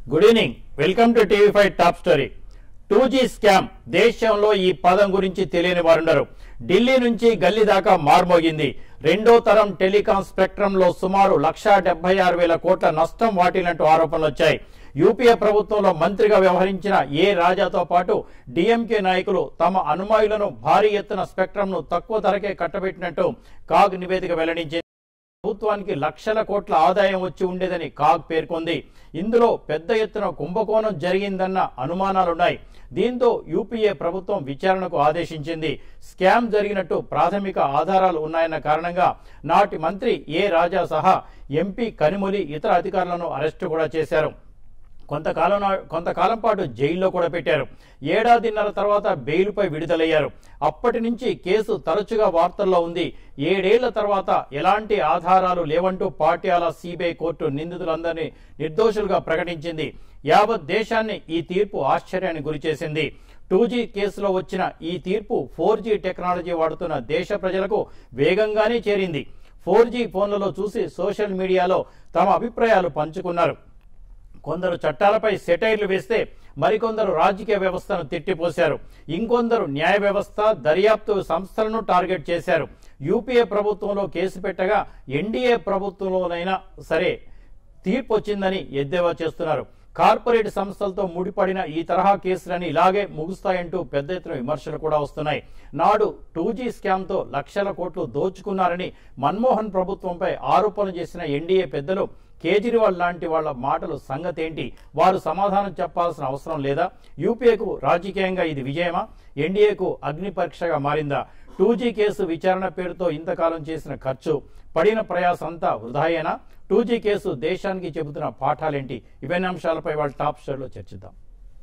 Good evening welcome to TV five top story two G scam దేశంలో ఈ పదం గురించి తెలియని వారుండరు ఢిల్లీ నుంచి గల్లీ దాకా మార్మోగింది రెండో తరం టెలికాం స్పెక్ట్రమ్ లో సుమారు లక్షా డెబ్బై ఆరు వేల కోట్ల నష్టం వాటిల్లంటూ ఆరోపణలు వచ్చాయి యూపీఏ ప్రభుత్వంలో మంత్రిగా వ్యవహరించిన ఏ రాజాతో పాటు డిఎంకే నాయకులు తమ అనుమాయులను భారీ ఎత్తున స్పెక్ట్రమ్ ను తక్కువ ధరకే కట్టబెట్టినట్టు కాగ్ నివేదిక వెల్లడించింది ప్రభుత్వానికి లక్షల కోట్ల ఆదాయం వచ్చి ఉండేదని కాగ్ పేర్కొంది ఇందులో పెద్ద ఎత్తున కుంభకోణం జరిగిందన్న అనుమానాలున్నాయి దీంతో యూపీఏ ప్రభుత్వం విచారణకు ఆదేశించింది స్కామ్ జరిగినట్టు ప్రాథమిక ఆధారాలు ఉన్నాయన్న కారణంగా నాటి మంత్రి ఏ రాజా సహా ఎంపీ కనిమొలి ఇతర అధికారులను అరెస్టు కూడా చేశారు కొంతకాలం నా- కొంతకాలం పాటు జైల్లో కూడా పెట్టారు ఏడాదిన్నర తర్వాత బెయిల్పై విడుదలయ్యారు అప్పటి నుంచి కేసు తరచుగా వార్తల్లో ఉంది ఏడేళ్ల తర్వాత ఎలాంటి ఆధారాలు లేవంటూ పాట్యాల సిబిఐ కోర్టు నిందితులందరినీ నిర్దోషులుగా ప్రకటించింది యావత్ దేశాన్ని ఈ తీర్పు ఆశ్చర్యానికి గురిచేసింది టూ జీ కేసులో వచ్చిన ఈ తీర్పు ఫోర్ జీ టెక్నాలజీ వాడుతున్న దేశ ప్రజలకు వేగంగానే చేరింది ఫోర్ జీ ఫోన్లలో చూసి సోషల్ మీడియాలో తమ అభిప్రాయాలు పంచుకున్నారు కొందరు చట్టాలపై సెటైర్లు వేస్తే మరికొందరు రాజకీయ వ్యవస్థను తిట్టిపోశారు ఇంకొందరు న్యాయ వ్యవస్థ దర్యాప్తు సంస్థలను టార్గెట్ చేశారు యూపీఏ ప్రభుత్వంలో కేసు పెట్టగా ఎన్డీఏ ప్రభుత్వంలోనైనా సరే తీర్పు వచ్చిందని ఎద్దేవా చేస్తున్నారు కార్పొరేట్ సంస్థలతో ముడిపడిన ఈ తరహా కేసులని ఇలాగే ముగుస్తాయంటూ పెద్ద ఎత్తున విమర్శలు కూడా వస్తున్నాయి నాడు టూ జీ స్కామ్ తో లక్షల కోట్లు దోచుకున్నారని మన్మోహన్ ప్రభుత్వంపై ఆరోపణలు చేసిన ఎన్డీఏ పెద్దలు కేజ్రీవాల్ లాంటి వాళ్ళ మాటలు సంగతేంటి వారు సమాధానం చెప్పాల్సిన అవసరం లేదా యూపీఏకు రాజకీయంగా ఇది విజయమా ఎన్డీఏకు అగ్ని పరీక్షగా మారిందా టూ జీ కేసు విచారణ పేరుతో ఇంతకాలం చేసిన ఖర్చు పడిన ప్రయాస అంతా వృధాయేనా టూ జీ కేసు దేశానికి చెబుతున్న పాఠాలేంటి ఇవన్నీ అంశాలపై వాళ్ళ టాప్ స్టోర్లో చర్చిద్దాం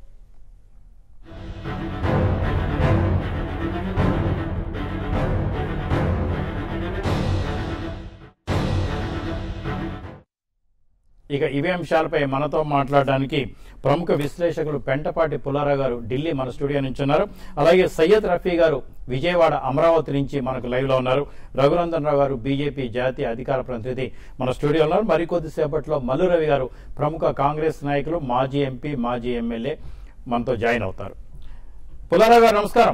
ఇక ఇవే అంశాలపై మనతో మాట్లాడడానికి ప్రముఖ విశ్లేషకులు పెంటపాటి పుల్లారావు గారు ఢిల్లీ మన స్టూడియో నుంచి ఉన్నారు అలాగే సయ్యద్ రఫీ గారు విజయవాడ అమరావతి నుంచి మనకు లైవ్ లో ఉన్నారు రఘునందన్ రావు గారు బీజేపీ జాతీయ అధికార ప్రతినిధి మన స్టూడియోలో ఉన్నారు మరికొద్ది సేపట్లో మల్లు రవి గారు ప్రముఖ కాంగ్రెస్ నాయకులు మాజీ ఎంపీ మాజీ ఎమ్మెల్యే మనతో జాయిన్ అవుతారు పుల్లారావు గారు నమస్కారం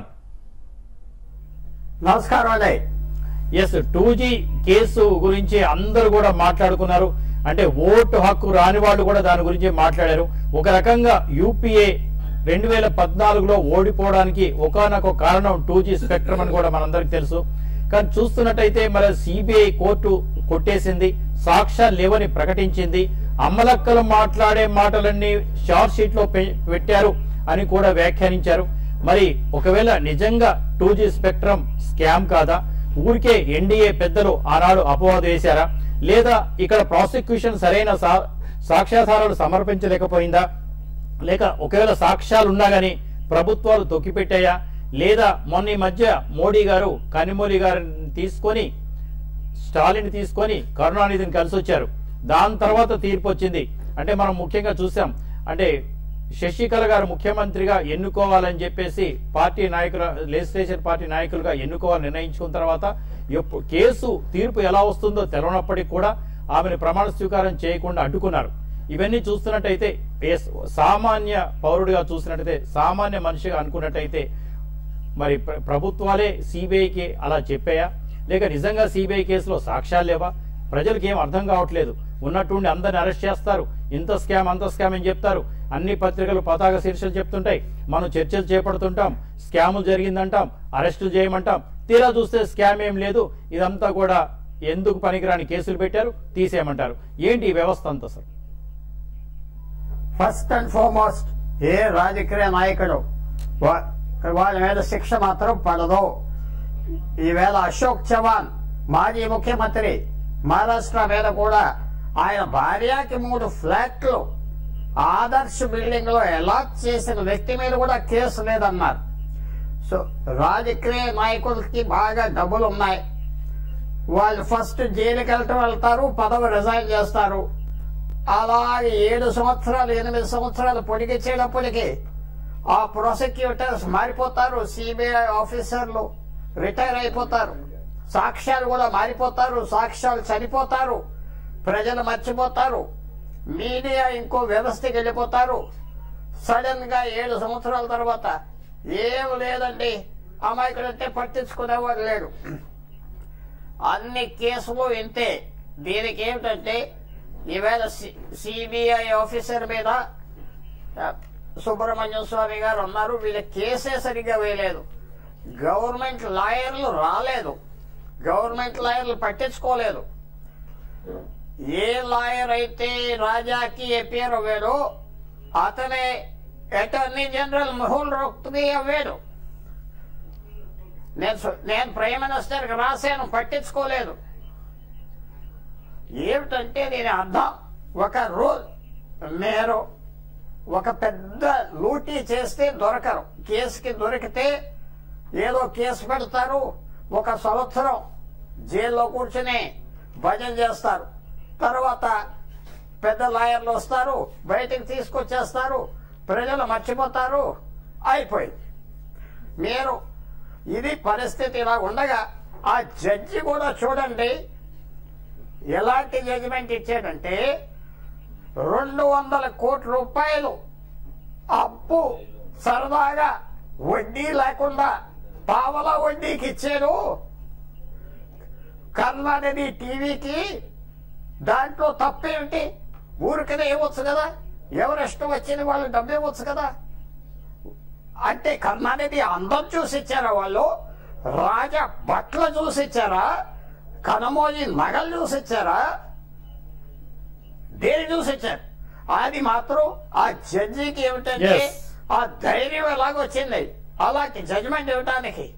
నమస్కారం అండి ఎస్ టూ జీ కేసు గురించి అందరూ కూడా మాట్లాడుకున్నారు అంటే ఓటు హక్కు రాని వాళ్ళు కూడా దాని గురించి మాట్లాడారు ఒక రకంగా యూపీఏ రెండు వేల పద్నాలుగులో ఓడిపోవడానికి ఒకనొక కారణం టూ జీ స్పెక్ట్రమ్ అని కూడా మనందరికి తెలుసు కానీ చూస్తున్నట్టయితే మరి సిబిఐ కోర్టు కొట్టేసింది సాక్ష్యాలు లేవని ప్రకటించింది అమ్మలక్కలు మాట్లాడే మాటలన్నీ షార్ట్ షీట్ లో పె- పెట్టారు అని కూడా వ్యాఖ్యానించారు మరి ఒకవేళ నిజంగా టూ జీ స్పెక్ట్రమ్ స్కామ్ కాదా ఊరికే ఎన్డీఏ పెద్దలు ఆనాడు అపవాదు వేశారా లేదా ఇక్కడ ప్రాసిక్యూషన్ సరైన సా- సాక్ష్యాధారాలు సమర్పించలేకపోయిందా లేక ఒకవేళ సాక్ష్యాలు ఉన్నా గానీ ప్రభుత్వాలు తొక్కిపెట్టాయా లేదా మొన్న ఈ మధ్య మోడీ గారు కనిమొలి గారిని తీసుకొని స్టాలిన్ తీసుకొని కరుణానిధిని కలిసి వచ్చారు దాని తర్వాత తీర్పు వచ్చింది అంటే మనం ముఖ్యంగా చూసాం అంటే శశికళ గారు ముఖ్యమంత్రిగా ఎన్నుకోవాలని చెప్పేసి పార్టీ నాయకుల లెజిస్లేషన్ పార్టీ నాయకులుగా ఎన్నుకోవాలని నిర్ణయించుకున్న తర్వాత ఎప్పు- కేసు తీర్పు ఎలా వస్తుందో తెలవనప్పటికీ కూడా ఆమెను ప్రమాణ స్వీకారం చేయకుండా అడ్డుకున్నారు ఇవన్నీ చూస్తున్నట్టయితే ఎస్- సామాన్య పౌరుడిగా చూసినట్టయితే సామాన్య మనిషిగా అనుకున్నట్టయితే మరి ప్ర- ప్రభుత్వాలే సిబిఐకి అలా చెప్పాయా లేక నిజంగా సిబిఐ కేసులో సాక్ష్యాలు లేవా ప్రజలకు ఏం అర్థం కావట్లేదు ఉన్నట్టుండి అందరిని అరెస్ట్ చేస్తారు ఇంత స్కామ్ అంత స్కామ్ అని చెప్తారు అన్ని పత్రికలు పతాక శీర్షలు చెప్తుంటాయి మనం చర్చలు చేపడుతుంటాం స్కాములు జరిగిందంటాం అరెస్టులు చేయమంటాం తీరా చూస్తే స్కామ్ ఏం లేదు ఇదంతా కూడా ఎందుకు పనికిరాని కేసులు పెట్టారు తీసేయమంటారు ఏంటి ఈ వ్యవస్థ అంతా సార్ ఫస్ట్ అండ్ ఫార్మోస్ట్ ఏ రాజకీయ నాయకుడు వా- వాళ్ళ మీద శిక్ష మాత్రం పడదు ఈవేళ అశోక్ చవాన్ మాజీ ముఖ్యమంత్రి మహారాష్ట్ర మీద కూడా ఆయన భార్యకి మూడు ఫ్లాట్లు ఆదర్శ్ బిల్డింగ్ లో అలాట్ చేసిన వ్యక్తి మీద కూడా కేసు లేదన్నారు సో రాజకీయ నాయకులకి బాగా డబ్బులు ఉన్నాయి వాళ్ళు ఫస్ట్ జైలుకి వెళ్ళటం వెళ్తారు పదవి రిజైన్ చేస్తారు అలాగే ఏడు సంవత్సరాలు ఎనిమిది సంవత్సరాలు పొడిగించేటప్పటికి ఆ ప్రాసిక్యూటర్స్ మారిపోతారు సిబిఐ ఆఫీసర్లు రిటైర్ అయిపోతారు సాక్ష్యాలు కూడా మారిపోతారు సాక్ష్యాలు చనిపోతారు ప్రజలు మర్చిపోతారు మీడియా ఇంకో వ్యవస్థకి వెళ్ళిపోతారు సడన్ గా ఏడు సంవత్సరాల తర్వాత ఏం లేదండి అమాయకుడంటే పట్టించుకునేవాడు లేడు అన్ని కేసులు ఇంతే దీనికి ఏమిటంటే ఈవేళ సిబిఐ ఆఫీసర్ మీద ఆ, సుబ్రహ్మణ్యం స్వామి గారు ఉన్నారు వీళ్ళ కేసే సరిగ్గా వేయలేదు గవర్నమెంట్ లాయర్లు రాలేదు గవర్నమెంట్ లాయర్లు పట్టించుకోలేదు ఏ లాయర్ అయితే రాజాకి ఎపియర్ అవ్వాడో అతనే అటార్నీ జనరల్ మహుల్ రోక్తుకి అవ్వాడు నేను సు- నేను ప్రైమ్ మినిస్టర్కి రాశాను పట్టించుకోలేదు ఏమిటంటే దీని అర్థం ఒక రూల్ మీరు ఒక పెద్ద లూటీ చేస్తే దొరకరు కేసుకి దొరికితే ఏదో కేసు పెడతారు ఒక సంవత్సరం జైల్లో కూర్చుని భజన చేస్తారు తర్వాత పెద్ద లాయర్లు వస్తారు బయటికి తీసుకొచ్చేస్తారు ప్రజలు మర్చిపోతారు అయిపోయింది మీరు ఇది పరిస్థితి ఇలా ఉండగా ఆ జడ్జి కూడా చూడండి ఎలాంటి జడ్జిమెంట్ ఇచ్చాడంటే రెండు వందల కోట్ల రూపాయలు అప్పు సరదాగా వడ్డీ లేకుండా పావల వడ్డీకి ఇచ్చాడు కర్ణాటక టీవీకి దాంట్లో తప్పేమిటి ఊరికనే ఇవ్వచ్చు కదా ఎవరిష్టం వచ్చింది వాళ్ళు డబ్బు ఇవ్వచ్చు కదా అంటే కర్ణాటక అందం చూసి ఇచ్చారా వాళ్ళు రాజా బట్టలు చూసి ఇచ్చారా కనమోజి నగలు చూసి ఇచ్చారా దేని చూసి ఇచ్చారు అది మాత్రం ఆ జడ్జికి ఏమిటంటే Yes. ఆ ధైర్యం ఎలాగొచ్చింది అలాంటి జడ్జిమెంట్ ఇవ్వడానికి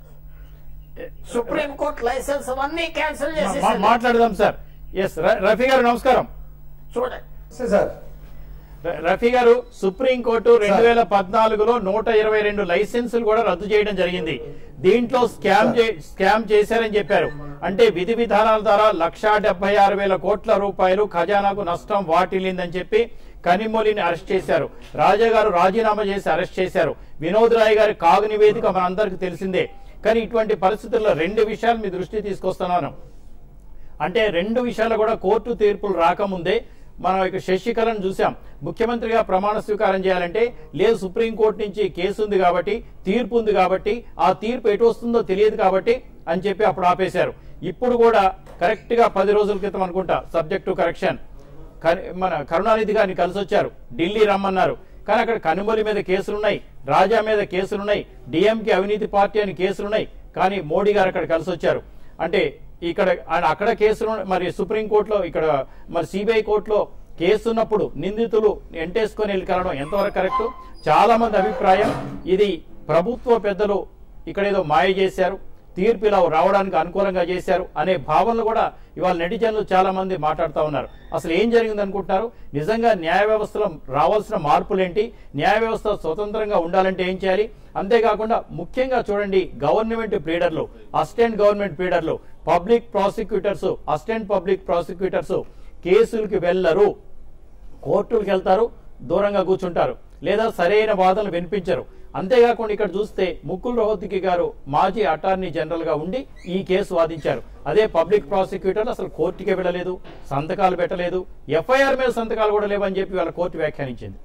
సుప్రీం కోర్టు లైసెన్స్ అవన్నీ క్యాన్సిల్ మా- చేసేసింది మాట్లాడదాం సార్ ఎస్ రఫీ గారు నమస్కారం చూడండి సార్ ర- రఫీ గారు సుప్రీంకోర్టు రెండు వేల పద్నాలుగులో నూట ఇరవై రెండు లైసెన్సులు కూడా రద్దు చేయడం జరిగింది దీంట్లో స్కామ్ చే- స్కామ్ చేశారని చెప్పారు అంటే విధి విధానాల ద్వారా లక్షా డెబ్బై ఆరు వేల కోట్ల రూపాయలు ఖజానాకు నష్టం వాటిల్లిందని చెప్పి కనిమొలిని అరెస్ట్ చేశారు రాజా గారు రాజీనామా చేసి అరెస్ట్ చేశారు వినోద్ రాయ్ గారి కాగు నివేదిక మనందరికి తెలిసిందే కానీ ఇటువంటి పరిస్థితుల్లో రెండు విషయాలు మీ దృష్టి తీసుకొస్తున్నాను అంటే రెండు విషయాలు కూడా కోర్టు తీర్పులు రాకముందే మనం ఇక శశికళను చూసాం ముఖ్యమంత్రిగా ప్రమాణ స్వీకారం చేయాలంటే లేదు సుప్రీంకోర్టు నుంచి కేసు ఉంది కాబట్టి తీర్పు ఉంది కాబట్టి ఆ తీర్పు ఎటు వస్తుందో తెలియదు కాబట్టి అని చెప్పి అప్పుడు ఆపేశారు ఇప్పుడు కూడా కరెక్ట్ గా పది రోజుల క్రితం అనుకుంటా సబ్జెక్ట్ టు కరెక్షన్ మన కరుణానిధి గారిని కలిసి వచ్చారు ఢిల్లీ రమ్మన్నారు కానీ అక్కడ కనుమలి మీద కేసులున్నాయి రాజా మీద కేసులున్నాయి డిఎంకే అవినీతి పార్టీ అని కేసులున్నాయి కానీ మోడీ గారు అక్కడ కలిసి వచ్చారు అంటే ఇక్కడ ఆయన అక్కడ కేసులు మరి సుప్రీంకోర్టులో ఇక్కడ మరి సిబిఐ కోర్టులో కేసు ఉన్నప్పుడు నిందితులు ఎంటేసుకొని వెళ్ళి కలవడం ఎంతవరకు కరెక్ట్ చాలా మంది అభిప్రాయం ఇది ప్రభుత్వ పెద్దలు ఇక్కడ ఏదో మాయ చేశారు తీర్పు ఇలా రావడానికి అనుకూలంగా చేశారు అనే భావనలు కూడా ఇవాళ నెటిజన్లు చాలా మంది మాట్లాడుతూ ఉన్నారు అసలు ఏం జరిగింది అనుకుంటున్నారు నిజంగా న్యాయ వ్యవస్థలో రావాల్సిన మార్పులేంటి న్యాయ వ్యవస్థ స్వతంత్రంగా ఉండాలంటే ఏం చేయాలి అంతేకాకుండా ముఖ్యంగా చూడండి గవర్నమెంట్ ప్లీడర్లు అసిస్టెంట్ గవర్నమెంట్ ప్లీడర్లు public prosecutors assistant public prosecutors కేసులకి వెళ్లరు కోర్టులకు వెళ్తారు దూరంగా కూర్చుంటారు లేదా సరైన వాదనలు వినిపించరు అంతేకాకుండా ఇక్కడ చూస్తే ముకుల్ రోహత్కి గారు మాజీ అటార్నీ జనరల్ గా ఉండి ఈ కేసు వాదించారు అదే పబ్లిక్ ప్రాసిక్యూటర్ అసలు కోర్టుకే వెళ్ళలేదు సంతకాలు పెట్టలేదు ఎఫ్ఐఆర్ మీద సంతకాలు కూడా లేవని చెప్పి వాళ్ళ కోర్టు వ్యాఖ్యానించింది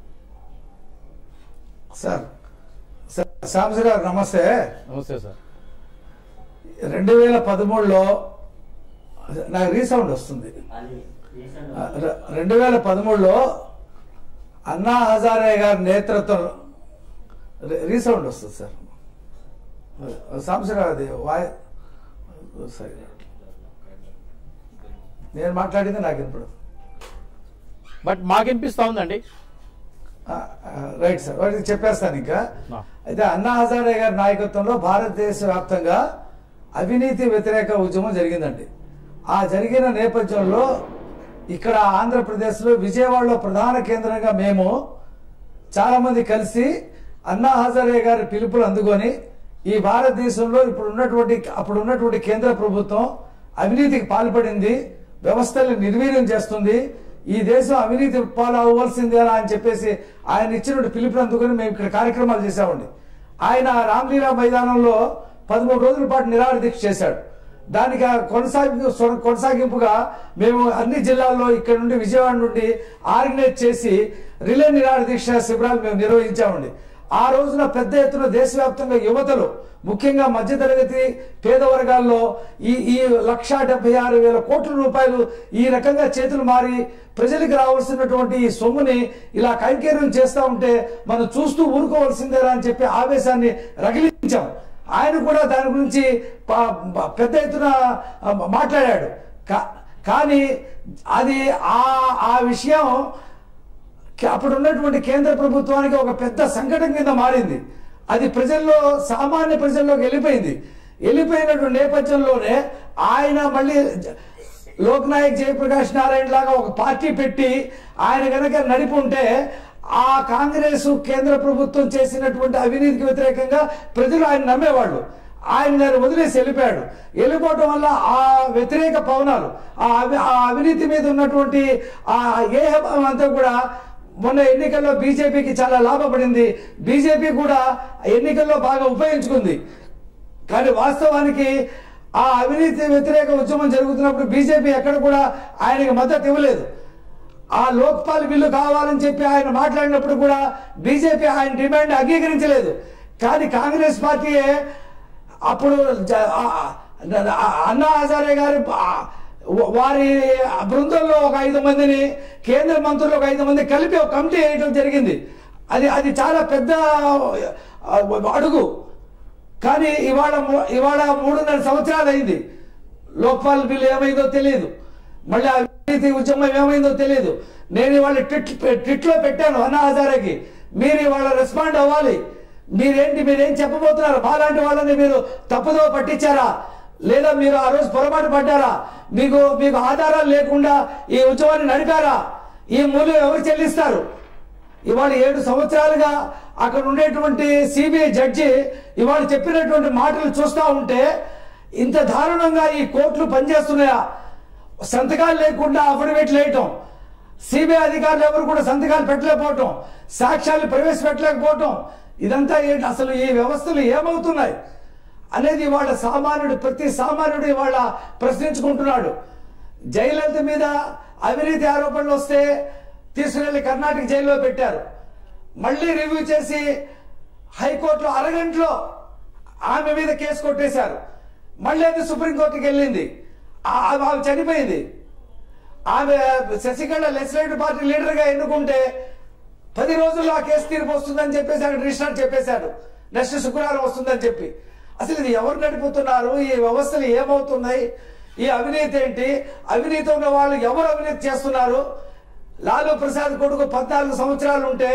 సార్ సార్ సాంబశి గారు నమస్తే నమస్తే సార్ రెండు వేల పదమూడులో నాకు రీసౌండ్ వస్తుంది రె- రెండు వేల పదమూడులో అన్నా హజారే గారి నేతృత్వం రి- రీసౌండ్ వస్తుంది సార్ సాంబశి గారు అది వాయ్ సరే నేను మాట్లాడింది నాకు వినపడదు బట్ మాకు వినిపిస్తా ఉందండి ఆ, ఆ, రైట్ సార్ వాటికి చెప్పేస్తాను ఇంకా ఆ. అయితే అన్నా హజారే గారి నాయకత్వంలో భారతదేశ వ్యాప్తంగా అవినీతి వ్యతిరేక ఉద్యమం జరిగిందండి ఆ జరిగిన నేపథ్యంలో ఇక్కడ ఆంధ్రప్రదేశ్లో విజయవాడలో ప్రధాన కేంద్రంగా మేము చాలా మంది కలిసి అన్నా హజారే గారి పిలుపులు అందుకొని ఈ భారతదేశంలో ఇప్పుడు ఉన్నటువంటి అప్పుడు ఉన్నటువంటి కేంద్ర ప్రభుత్వం అవినీతికి పాల్పడింది వ్యవస్థల్ని నిర్వీర్యం చేస్తుంది ఈ దేశం అవినీతి పాలు అవ్వాల్సిందేనా అని చెప్పేసి ఆయన ఇచ్చిన పిలుపులు అందుకొని మేము ఇక్కడ కార్యక్రమాలు చేశామండి ఆయన రామ్లీలా మైదానంలో పదమూడు రోజుల పాటు నిరాహార దీక్ష చేశాడు దానికి ఆ కొనసాగి కొనసాగింపుగా మేము అన్ని జిల్లాల్లో ఇక్కడ నుండి విజయవాడ నుండి ఆర్గనైజ్ చేసి రిలే నిరాహార దీక్ష శిబిరాలు మేము నిర్వహించామండి ఆ రోజున పెద్ద ఎత్తున దేశవ్యాప్తంగా యువతలు ముఖ్యంగా మధ్యతరగతి పేద వర్గాల్లో ఈ ఈ లక్షా డెబ్బై ఆరు వేల కోట్ల రూపాయలు ఈ రకంగా చేతులు మారి ప్రజలకు రావాల్సినటువంటి ఈ సొమ్ముని ఇలా కైంకర్యం చేస్తూ ఉంటే మనం చూస్తూ ఊరుకోవాల్సిందేరా అని చెప్పి ఆవేశాన్ని రగిలించాం ఆయన కూడా దాని గురించి ప- ప- పెద్ద ఎత్తున ఆ, మాట్లాడాడు కా- కానీ అది ఆ ఆ విషయం కే- అప్పుడు ఉన్నటువంటి కేంద్ర ప్రభుత్వానికి ఒక పెద్ద సంకటం కింద మారింది అది ప్రజల్లో సామాన్య ప్రజల్లోకి వెళ్ళిపోయింది వెళ్ళిపోయినటువంటి నేపథ్యంలోనే ఆయన మళ్ళీ జ- లోక్ నాయక్ జయప్రకాష్ నారాయణ లాగా ఒక పార్టీ పెట్టి ఆయన కనుక నడిపి ఉంటే ఆ కాంగ్రెస్ కేంద్ర ప్రభుత్వం చేసినటువంటి అవినీతికి వ్యతిరేకంగా ప్రజలు ఆయన నమ్మేవాళ్ళు ఆయన దాన్ని వదిలేసి వెళ్ళిపోయాడు వెళ్ళిపోవటం వల్ల ఆ వ్యతిరేక పవనాలు ఆ అవి ఆ అవినీతి మీద ఉన్నటువంటి ఆ ఏ అంతా కూడా మొన్న ఎన్నికల్లో బీజేపీకి చాలా లాభపడింది బీజేపీ కూడా ఎన్నికల్లో బాగా ఉపయోగించుకుంది కానీ వాస్తవానికి ఆ అవినీతి వ్యతిరేక ఉద్యమం జరుగుతున్నప్పుడు బీజేపీ ఎక్కడ కూడా ఆయనకి మద్దతు ఇవ్వలేదు ఆ లోక్పాల్ బిల్లు కావాలని చెప్పి ఆయన మాట్లాడినప్పుడు కూడా బీజేపీ ఆయన డిమాండ్ అంగీకరించలేదు కానీ కాంగ్రెస్ పార్టీయే అప్పుడు జ- ఆ- ఆ- అన్నా హజారే గారి ఆ వారి బృందంలో ఒక ఐదు మందిని కేంద్ర మంత్రులు ఒక ఐదు మంది కలిపి ఒక కమిటీ వేయడం జరిగింది అది అది చాలా పెద్ద ఆ, అడుగు కానీ ఇవాళ మూ- ఇవాళ మూడున్నర సంవత్సరాలు అయింది లోక్పాల్ బిల్లు ఏమైందో తెలియదు మళ్ళీ అవినీతి ఉద్యమం ఏమైందో తెలియదు నేను ఇవాళ ట్విట్ ట్విట్లో పెట్టాను అన్నా హజారేకి మీరు ఇవాళ రెస్పాండ్ అవ్వాలి మీరేంటి మీరేం చెప్పబోతున్నారు మాలాంటి వాళ్ళని మీరు తప్పుదో పట్టించారా లేదా మీరు ఆ రోజు పొరపాటు పడ్డారా మీకు మీకు ఆధారాలు లేకుండా ఈ ఉద్యమాన్ని నడిపారా ఈ మూల్యం ఎవరు చెల్లిస్తారు ఇవాళ ఏడు సంవత్సరాలుగా అక్కడ ఉండేటువంటి సిబిఐ జడ్జి ఇవాళ చెప్పినటువంటి మాటలు చూస్తూ ఉంటే ఇంత దారుణంగా ఈ కోర్టులు పనిచేస్తున్నాయా సంతకాలు లేకుండా అఫిడవిట్లు వేయటం సిబిఐ అధికారులు ఎవరు కూడా సంతకాలు పెట్టలేకపోవటం సాక్ష్యాలు ప్రవేశపెట్టలేకపోవటం ఇదంతా ఏంటి అసలు ఈ వ్యవస్థలు ఏమవుతున్నాయి అనేది ఇవాళ సామాన్యుడు ప్రతి సామాన్యుడు ఇవాళ ప్రశ్నించుకుంటున్నాడు జయలలిత మీద అవినీతి ఆరోపణలు వస్తే తీసుకువెళ్లి కర్ణాటక జైల్లో పెట్టారు మళ్ళీ రివ్యూ చేసి హైకోర్టులో అరగంటలో ఆమె మీద కేసు కొట్టేశారు మళ్ళీ అది సుప్రీంకోర్టుకి వెళ్ళింది ఆ- ఆమె చనిపోయింది ఆమె శశికళ లెజిస్లేటివ్ పార్టీ లీడర్ గా ఎన్నుకుంటే పది రోజుల్లో ఆ కేసు తీర్పు వస్తుందని చెప్పేసి అక్కడ రిజిస్టర్ చెప్పేశాడు నెక్స్ట్ శుక్రవారం వస్తుందని చెప్పి అసలు ఇది ఎవరు నడిపోతున్నారు ఈ వ్యవస్థలు ఏమవుతున్నాయి ఈ అవినీతి ఏంటి అవినీతి ఉన్న వాళ్ళు ఎవరు అవినీతి చేస్తున్నారు లాలూ ప్రసాద్ కొడుకు పద్నాలుగు సంవత్సరాలు ఉంటే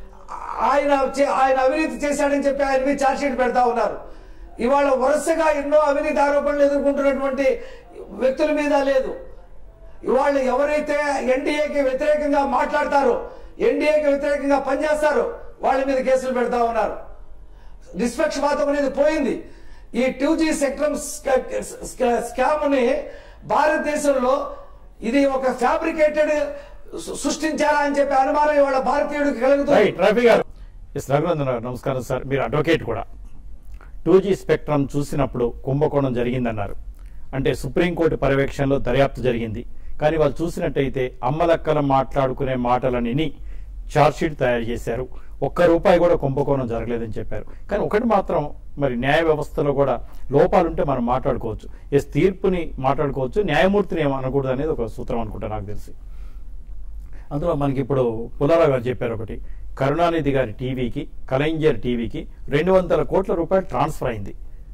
ఆయన చే- ఆయన అవినీతి చేశాడని చెప్పి ఆయన మీద ఛార్జ్షీట్ పెడతా ఉన్నారు ఇవాళ వరుసగా ఎన్నో అవినీతి ఆరోపణలు ఎదుర్కొంటున్నటువంటి వ్యక్తుల మీద లేదు ఇవాళ ఎవరైతే ఎన్డీఏకి వ్యతిరేకంగా మాట్లాడతారో ఎన్డీఏకి వ్యతిరేకంగా పనిచేస్తారో వాళ్ళ మీద కేసులు పెడతా ఉన్నారు నిష్పక్షపాతం అనేది పోయింది ఈ టూ జీ సెక్టమ్ స్కామ్ ని భారతదేశంలో ఇది ఒక ఫ్యాబ్రికేటెడ్ సృష్టించారా అని చెప్పి అనుమానం ఇవాళ భారతీయుడికి కలుగుతుంది రైట్ రఫీ గారు ఎస్ రఘునందన్ గారు నమస్కారం సార్ మీరు అడ్వకేట్ కూడా టూ జీ స్పెక్ట్రమ్ చూసినప్పుడు కుంభకోణం జరిగిందన్నారు అంటే సుప్రీంకోర్టు పర్యవేక్షణలో దర్యాప్తు జరిగింది కానీ వాళ్ళు చూసినట్టయితే అమ్మలక్కల మాట్లాడుకునే మాటలనిని ఛార్జ్షీట్ తయారు చేశారు ఒక్క రూపాయి కూడా కుంభకోణం జరగలేదని చెప్పారు కానీ ఒకటి మాత్రం మరి న్యాయ వ్యవస్థలో కూడా లోపాలుంటే మనం మాట్లాడుకోవచ్చు ఎస్ తీర్పుని మాట్లాడుకోవచ్చు న్యాయమూర్తిని ఏం అనకూడదు అనేది ఒక సూత్రం అనుకుంటా నాకు తెలిసి అందులో మనకి ఇప్పుడు పుల్లారావు గారు చెప్పారు ఒకటి కరుణానిధి గారి టీవీకి కలైంజర్ టీవీకి రెండు వందల కోట్ల రూపాయలు ట్రాన్స్ఫర్ అయింది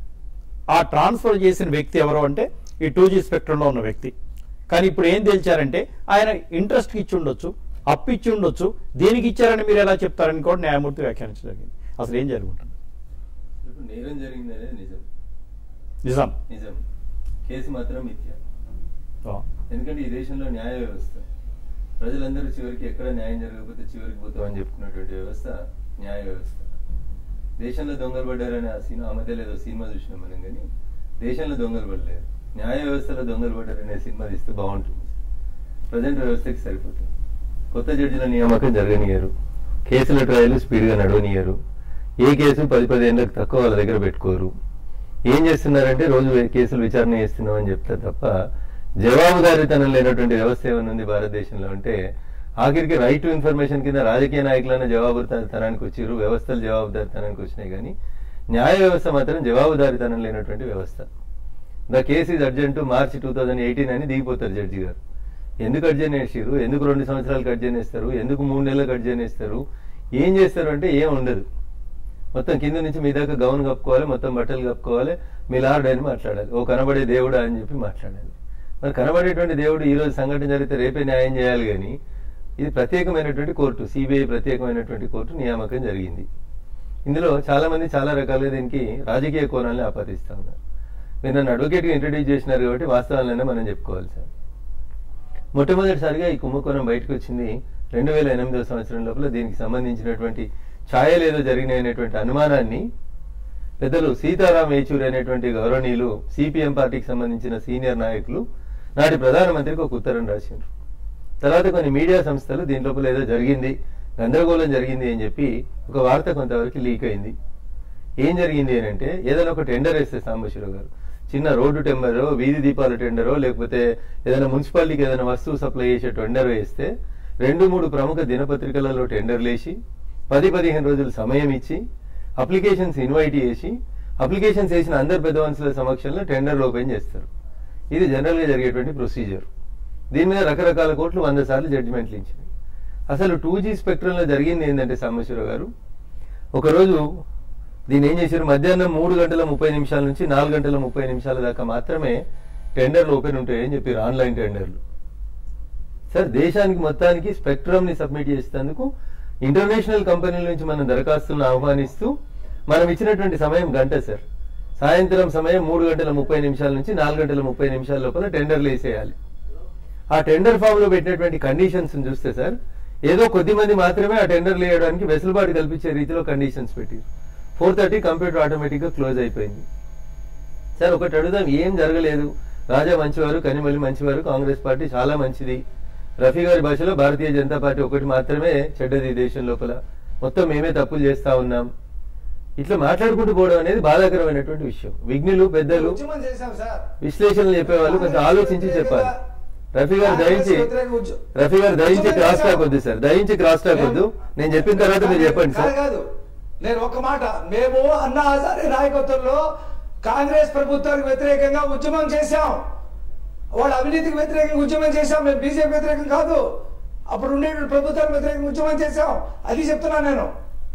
ఆ ట్రాన్స్ఫర్ చేసిన వ్యక్తి ఎవరు అంటే ఈ టూ జీ స్పెక్ట్రంలో ఉన్న వ్యక్తి కానీ ఇప్పుడు ఏం తేల్చారంటే ఆయన ఇంట్రెస్ట్కి ఇచ్చి ఉండొచ్చు అప్పు ఇచ్చి ఉండొచ్చు దేనికి ఇచ్చారని మీరు ఎలా చెప్తారని కూడా న్యాయమూర్తి వ్యాఖ్యానించడం జరిగింది అసలు ఏం జరుగుతుంది ఇప్పుడు నేరం జరిగింది అనేది నిజం నిజాం నిజం కేసు మాత్రం మిథ్య ఆ, ఎందుకంటే ఈ దేశంలో న్యాయ వ్యవస్థ ప్రజలందరూ చివరికి ఎక్కడ న్యాయం జరగకపోతే చివరికి పోతామని చెప్పుకున్నటువంటి వ్యవస్థ న్యాయ వ్యవస్థ దేశంలో దొంగలు పడ్డారని ఆ సినిమా ఆ మధ్యలో ఏదో సినిమా చూసినాం మనం కానీ దేశంలో దొంగలు పడలేదు న్యాయ వ్యవస్థలో దొంగలు పడ్డారనే సినిమా తీస్తే బాగుంటుంది ప్రజెంట్ వ్యవస్థకి సరిపోతుంది కొత్త జడ్జిల నియామకం జరగనియరు కేసుల ట్రయల్ స్పీడ్గా నడవనియరు ఏ కేసు పది పదేళ్ళకి తక్కువ వాళ్ళ దగ్గర పెట్టుకోరు ఏం చేస్తున్నారంటే రోజు కేసులు విచారణ చేస్తున్నాం అని చెప్తారు తప్ప జవాబుదారీతనం లేనటువంటి వ్యవస్థ ఏమైనా ఉంది భారతదేశంలో అంటే ఆఖరికి రైట్ టు ఇన్ఫర్మేషన్ కింద రాజకీయ నాయకులైన జవాబుదారితనానికి వచ్చారు వ్యవస్థలు జవాబుదారితనానికి వచ్చినాయి కానీ న్యాయ వ్యవస్థ మాత్రం జవాబుదారీతనం లేనటువంటి వ్యవస్థ the case is urgent March two thousand eighteen అని దిగిపోతారు జడ్జి గారు ఎందుకు అర్జెంట్ వేసారు ఎందుకు రెండు సంవత్సరాలు అర్జెంట్ వేస్తారు ఎందుకు మూడు నెలలకు అర్జెంట్ వేస్తారు ఏం చేస్తారు అంటే ఏం ఉండదు మొత్తం కింద నుంచి మీ దాకా గౌన్ కప్పుకోవాలి మొత్తం బట్టలు కప్పుకోవాలి మీ లార్డ్ అని మాట్లాడాలి ఓ కనబడే దేవుడా అని చెప్పి మాట్లాడాలి మరి కనబడేటువంటి దేవుడు ఈ రోజు సంఘటన జరిగితే రేపే న్యాయం చేయాలి కానీ ఇది ప్రత్యేకమైనటువంటి కోర్టు సిబిఐ ప్రత్యేకమైనటువంటి కోర్టు నియామకం జరిగింది ఇందులో చాలా మంది చాలా రకాలుగా దీనికి రాజకీయ కోణాలను ఆపాదిస్తా ఉన్నారు మీరు నన్ను అడ్వకేట్గా ఇంట్రడ్యూస్ చేసినారు కాబట్టి వాస్తవాలనే మనం చెప్పుకోవాలి సార్ మొట్టమొదటిసారిగా ఈ కుంభకోణం బయటకు వచ్చింది రెండు వేల ఎనిమిదవ సంవత్సరం లోపల దీనికి సంబంధించినటువంటి ఛాయలు ఏదో జరిగినాయనేటువంటి అనుమానాన్ని పెద్దలు సీతారాం యేచూరి అనేటువంటి గౌరవనీయులు సిపిఎం పార్టీకి సంబంధించిన సీనియర్ నాయకులు నాటి ప్రధానమంత్రికి ఒక ఉత్తరం రాసిండ్రు తర్వాత కొన్ని మీడియా సంస్థలు దీని లోపల ఏదో జరిగింది గందరగోళం జరిగింది అని చెప్పి ఒక వార్త కొంతవరకు లీక్ అయింది ఏం జరిగింది అని అంటే ఏదైనా ఒక టెండర్ వేస్తే సాంబశివరావు గారు చిన్న రోడ్డు టెండరో వీధి దీపాల టెండరో లేకపోతే ఏదైనా మున్సిపాలిటీకి ఏదైనా వస్తువు సప్లై చేసే టెండర్ వేస్తే రెండు మూడు ప్రముఖ దినపత్రికలలో టెండర్లు వేసి పది పదిహేను రోజులు సమయం ఇచ్చి అప్లికేషన్స్ ఇన్వైట్ చేసి అప్లికేషన్స్ వేసిన అందరు పెద్ద మనుషుల సమక్షంలో టెండర్లు ఓపెన్ చేస్తారు ఇది జనరల్ గా జరిగేటువంటి ప్రొసీజర్ దీని మీద రకరకాల కోర్టులు వంద సార్లు జడ్జిమెంట్లు ఇచ్చినాయి అసలు టూ జీ స్పెక్ట్రంలో జరిగింది ఏంటంటే సాంబశివరావు గారు ఒకరోజు దీన్ని ఏం చేశారు మధ్యాహ్నం మూడు గంటల ముప్పై నిమిషాల నుంచి నాలుగు గంటల ముప్పై నిమిషాల దాకా మాత్రమే టెండర్లు ఓపెన్ ఉంటాయని చెప్పారు ఆన్లైన్ టెండర్లు సార్ దేశానికి మొత్తానికి స్పెక్ట్రమ్ ని సబ్మిట్ చేసేందుకు ఇంటర్నేషనల్ కంపెనీల నుంచి మనం దరఖాస్తులను ఆహ్వానిస్తూ మనం ఇచ్చినటువంటి సమయం గంట సార్ సాయంత్రం సమయం మూడు గంటల ముప్పై నిమిషాల నుంచి నాలుగు గంటల ముప్పై నిమిషాల లోపల టెండర్లు వేసేయాలి ఆ టెండర్ ఫామ్ లో పెట్టినటువంటి కండిషన్స్ చూస్తే సార్ ఏదో కొద్ది మంది మాత్రమే ఆ టెండర్లు వేయడానికి వెసులుబాటు కల్పించే రీతిలో కండిషన్స్ పెట్టి ఫోర్ థర్టీ కంప్యూటర్ ఆటోమేటిక్ గా క్లోజ్ అయిపోయింది సార్ ఒకటి అడుగుదాం ఏం జరగలేదు రాజా మంచివారు కనిమల్లి మంచివారు కాంగ్రెస్ పార్టీ చాలా మంచిది రఫీ గారి భాషలో భారతీయ జనతా పార్టీ ఒకటి మాత్రమే చెడ్డది ఈ దేశం లోపల మొత్తం మేమే తప్పులు చేస్తా ఉన్నాం ఇట్లా మాట్లాడుకుంటూ పోవడం అనేది బాధాకరమైనటువంటి విషయం విఘ్నులు పెద్దలు ఉద్యమం చేశాం సార్ విశ్లేషణలు చెప్పేవాళ్ళు కొంచెం ఆలోచించి చెప్పాలి రఫీ గారు దయించి రఫీ గారు దయించి క్రాస్ టాక్ వద్దు సార్ దయించి క్రాస్ టాక్ వద్దు నేను చెప్పిన తర్వాత మీరు చెప్పండి సార్ కాదు, కాదు నేను ఒక మాట మేము అన్నా హజారే నాయకత్వంలో కాంగ్రెస్ ప్రభుత్వానికి వ్యతిరేకంగా ఉద్యమం చేశాం వాళ్ళ అవినీతికి వ్యతిరేకంగా ఉద్యమం చేశాం మేము బీజేపీ వ్యతిరేకం కాదు అప్పుడు ఉండే ప్రభుత్వానికి వ్యతిరేకంగా ఉద్యమం చేశాం అది చెప్తున్నా నేను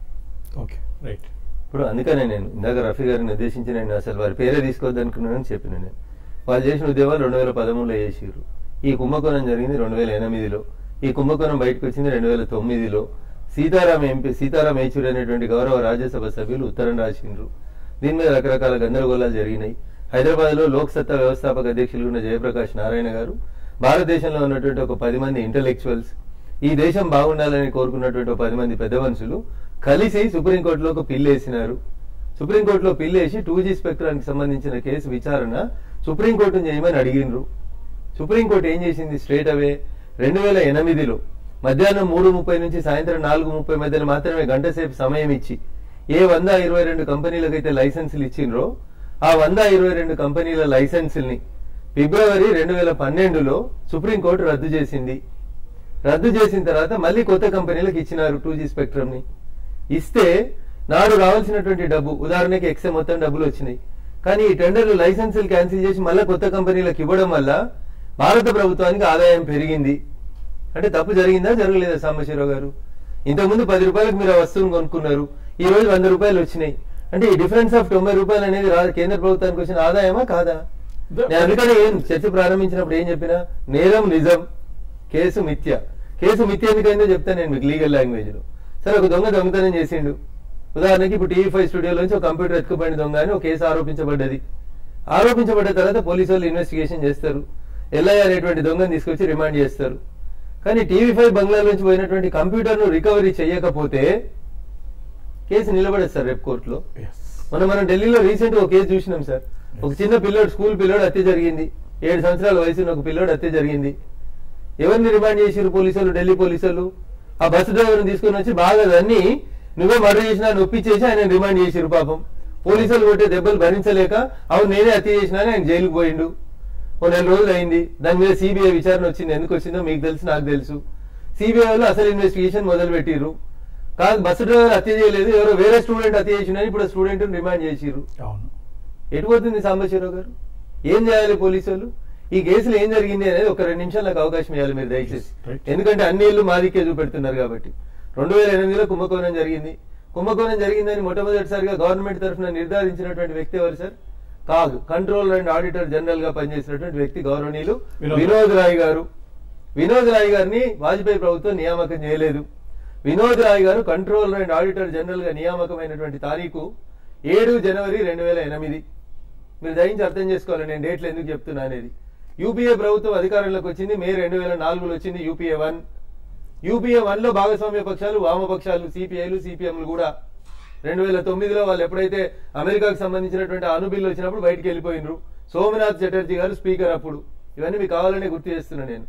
ఓకే రైట్ ఇప్పుడు అందుకనే నేను ఇందాక రఫీ గారిని ఉద్దేశించి నేను అసలు వారి పేరే తీసుకోవద్దనుకున్నానని చెప్పిన నేను వాళ్ళు చేసిన ఉద్యోగాలు రెండు వేల పదమూడులో చేసిర్రు ఈ కుంభకోణం జరిగింది రెండు వేల ఎనిమిదిలో ఈ కుంభకోణం బయటకు వచ్చింది రెండు వేల తొమ్మిదిలో సీతారాం ఎంపీ సీతారాం యేచూరి అనేటువంటి గౌరవ రాజ్యసభ సభ్యులు ఉత్తరం రాసిండ్రు దీని మీద రకరకాల గందరగోళాలు జరిగినాయి హైదరాబాద్ లో లోక్ సత్తా వ్యవస్థాపక అధ్యక్షులు ఉన్న జయప్రకాష్ నారాయణ గారు భారతదేశంలో ఉన్నటువంటి ఒక పది మంది ఇంటలెక్చువల్స్ ఈ దేశం బాగుండాలని కోరుకున్నటువంటి ఒక పది మంది పెద్ద మనుషులు కలిసి సుప్రీంకోర్టులో ఒక పిల్లు వేసినారు సుప్రీంకోర్టులో పిల్లు వేసి టూ జీ స్పెక్ట్రానికి సంబంధించిన కేసు విచారణ సుప్రీంకోర్టును చేయమని అడిగినరు సుప్రీంకోర్టు ఏం చేసింది స్ట్రేట్ అవే రెండు వేల ఎనిమిదిలో మధ్యాహ్నం మూడు ముప్పై నుంచి సాయంత్రం నాలుగు ముప్పై మధ్యన మాత్రమే గంట సేపు సమయం ఇచ్చి ఏ వంద ఇరవై రెండు కంపెనీలకైతే లైసెన్సులు ఇచ్చిండ్రో ఆ వంద ఇరవై రెండు కంపెనీల లైసెన్సుల్ని ఫిబ్రవరి రెండు వేల పన్నెండులో సుప్రీంకోర్టు రద్దు చేసింది రద్దు చేసిన తర్వాత మళ్ళీ కొత్త కంపెనీలకు ఇచ్చినారు టూ జీ స్పెక్ట్రమ్ ని ఇస్తే నాడు రావాల్సినటువంటి డబ్బు ఉదాహరణకి ఎక్సే మొత్తం డబ్బులు వచ్చినాయి కానీ ఈ టెండర్లు లైసెన్సులు క్యాన్సిల్ చేసి మళ్ళీ కొత్త కంపెనీలకు ఇవ్వడం వల్ల భారత ప్రభుత్వానికి ఆదాయం పెరిగింది అంటే తప్పు జరిగిందా జరగలేదా సాంబశివరావు గారు ఇంతకుముందు పది రూపాయలకు మీరు ఆ వస్తువును కొనుక్కున్నారు ఈ రోజు వంద రూపాయలు వచ్చినాయి అంటే ఈ డిఫరెన్స్ ఆఫ్ తొంభై రూపాయలు అనేది రా- కేంద్ర ప్రభుత్వానికి వచ్చిన ఆదాయమా కాదా నేను అందుకని ఏం చర్చ ప్రారంభించినప్పుడు ఏం చెప్పినా నేరం నిజం కేసు మిథ్య కేసు మిథ్య ఎందుకైందో చెప్తాను నేను మీకు లీగల్ లాంగ్వేజ్ లో సరే ఒక దొంగ దొంగతనం చేసిండు ఉదాహరణకి ఇప్పుడు టీవీ ఫైవ్ స్టూడియోలో నుంచి ఒక కంప్యూటర్ ఎత్తుకుపోయిన దొంగ అని ఒక కేసు ఆరోపించబడ్డది ఆరోపించబడ్డ తర్వాత పోలీసు వాళ్ళు ఇన్వెస్టిగేషన్ చేస్తారు ఎల్ఐ అనేటువంటి దొంగను తీసుకొచ్చి రిమాండ్ చేస్తారు కానీ టీవీ ఫైవ్ బంగ్లా నుంచి పోయినటువంటి కంప్యూటర్ ను రికవరీ చేయకపోతే కేసు నిలబడదు సార్ రేపు కోర్టులో మనం మనం ఢిల్లీలో రీసెంట్ ఒక కేసు చూసినాం సార్ ఒక చిన్న పిల్లోడు స్కూల్ పిల్లోడు హత్య జరిగింది ఏడు సంవత్సరాల వయసు ఉన్న ఒక పిల్లోడు హత్య జరిగింది ఎవరిని రిమాండ్ చేసిరు పోలీసులు ఢిల్లీ పోలీసులు ఆ బస్సు డ్రైవర్ని తీసుకొని వచ్చి బాగా దాన్ని నువ్వే మర్డర్ చేసినా నొప్పించేసి ఆయన రిమాండ్ చేసిరు పాపం పోలీసులు కొట్టే దెబ్బలు భరించలేక అవును నేనే హత్య చేసినా అని ఆయన జైలుకు పోయిండు ఓ నెల రోజులు అయింది దాని మీద సిబిఐ విచారణ వచ్చింది ఎందుకు వచ్చిందో మీకు తెలుసు నాకు తెలుసు సిబిఐ వాళ్ళు అసలు ఇన్వెస్టిగేషన్ మొదలు పెట్టిర్రు కాదు బస్సు డ్రైవర్ హత్య చేయలేదు ఎవరో వేరే స్టూడెంట్ హత్య చేసిందని ఇప్పుడు స్టూడెంట్ రిమాండ్ చేసిర్రు అవును ఎటు పోతుంది సాంబశివరావు గారు ఏం చేయాలి పోలీసు వాళ్ళు ఈ కేసులో ఏం జరిగింది అనేది ఒక రెండు నిమిషాలు నాకు అవకాశం ఇవ్వాలి మీరు దయచేసి Right. ఎందుకంటే అన్ని ఇళ్ళు మాదికే చూపెడుతున్నారు కాబట్టి రెండు వేల ఎనిమిదిలో కుంభకోణం జరిగింది కుంభకోణం జరిగిందని మొట్టమొదటిసారిగా గవర్నమెంట్ తరఫున నిర్ధారించినటువంటి వ్యక్తి ఎవరు సార్ కాదు కంట్రోలర్ అండ్ ఆడిటర్ జనరల్ గా పనిచేసినటువంటి వ్యక్తి గౌరవనీయులు వినోద్ వినోద్ రాయ్ గారు వినోద్ రాయ్ గారిని వాజ్పేయి ప్రభుత్వం నియామకం చేయలేదు వినోద్ రాయ్ గారు కంట్రోలర్ అండ్ ఆడిటర్ జనరల్ గా నియామకమైనటువంటి తారీఖు ఏడు జనవరి రెండు వేల ఎనిమిది మీరు దయించి అర్థం చేసుకోవాలి నేను డేట్లు ఎందుకు చెప్తున్నా అనేది యూపీఏ ప్రభుత్వం అధికారంలోకి వచ్చింది మే రెండు వేల నాలుగులో వచ్చింది యూపీఏ వన్ యూపీఏ వన్ లో భాగస్వామ్య పక్షాలు వామపక్షాలు సిపిఐలు సిపిఎంలు కూడా రెండు వేల తొమ్మిదిలో వాళ్ళు ఎప్పుడైతే అమెరికాకు సంబంధించినటువంటి అణు బిల్లు వచ్చినప్పుడు బయటికి వెళ్ళిపోయినరు సోమనాథ్ చటర్జీ గారు స్పీకర్ అప్పుడు ఇవన్నీ మీకు కావాలనే గుర్తు చేస్తున్నా నేను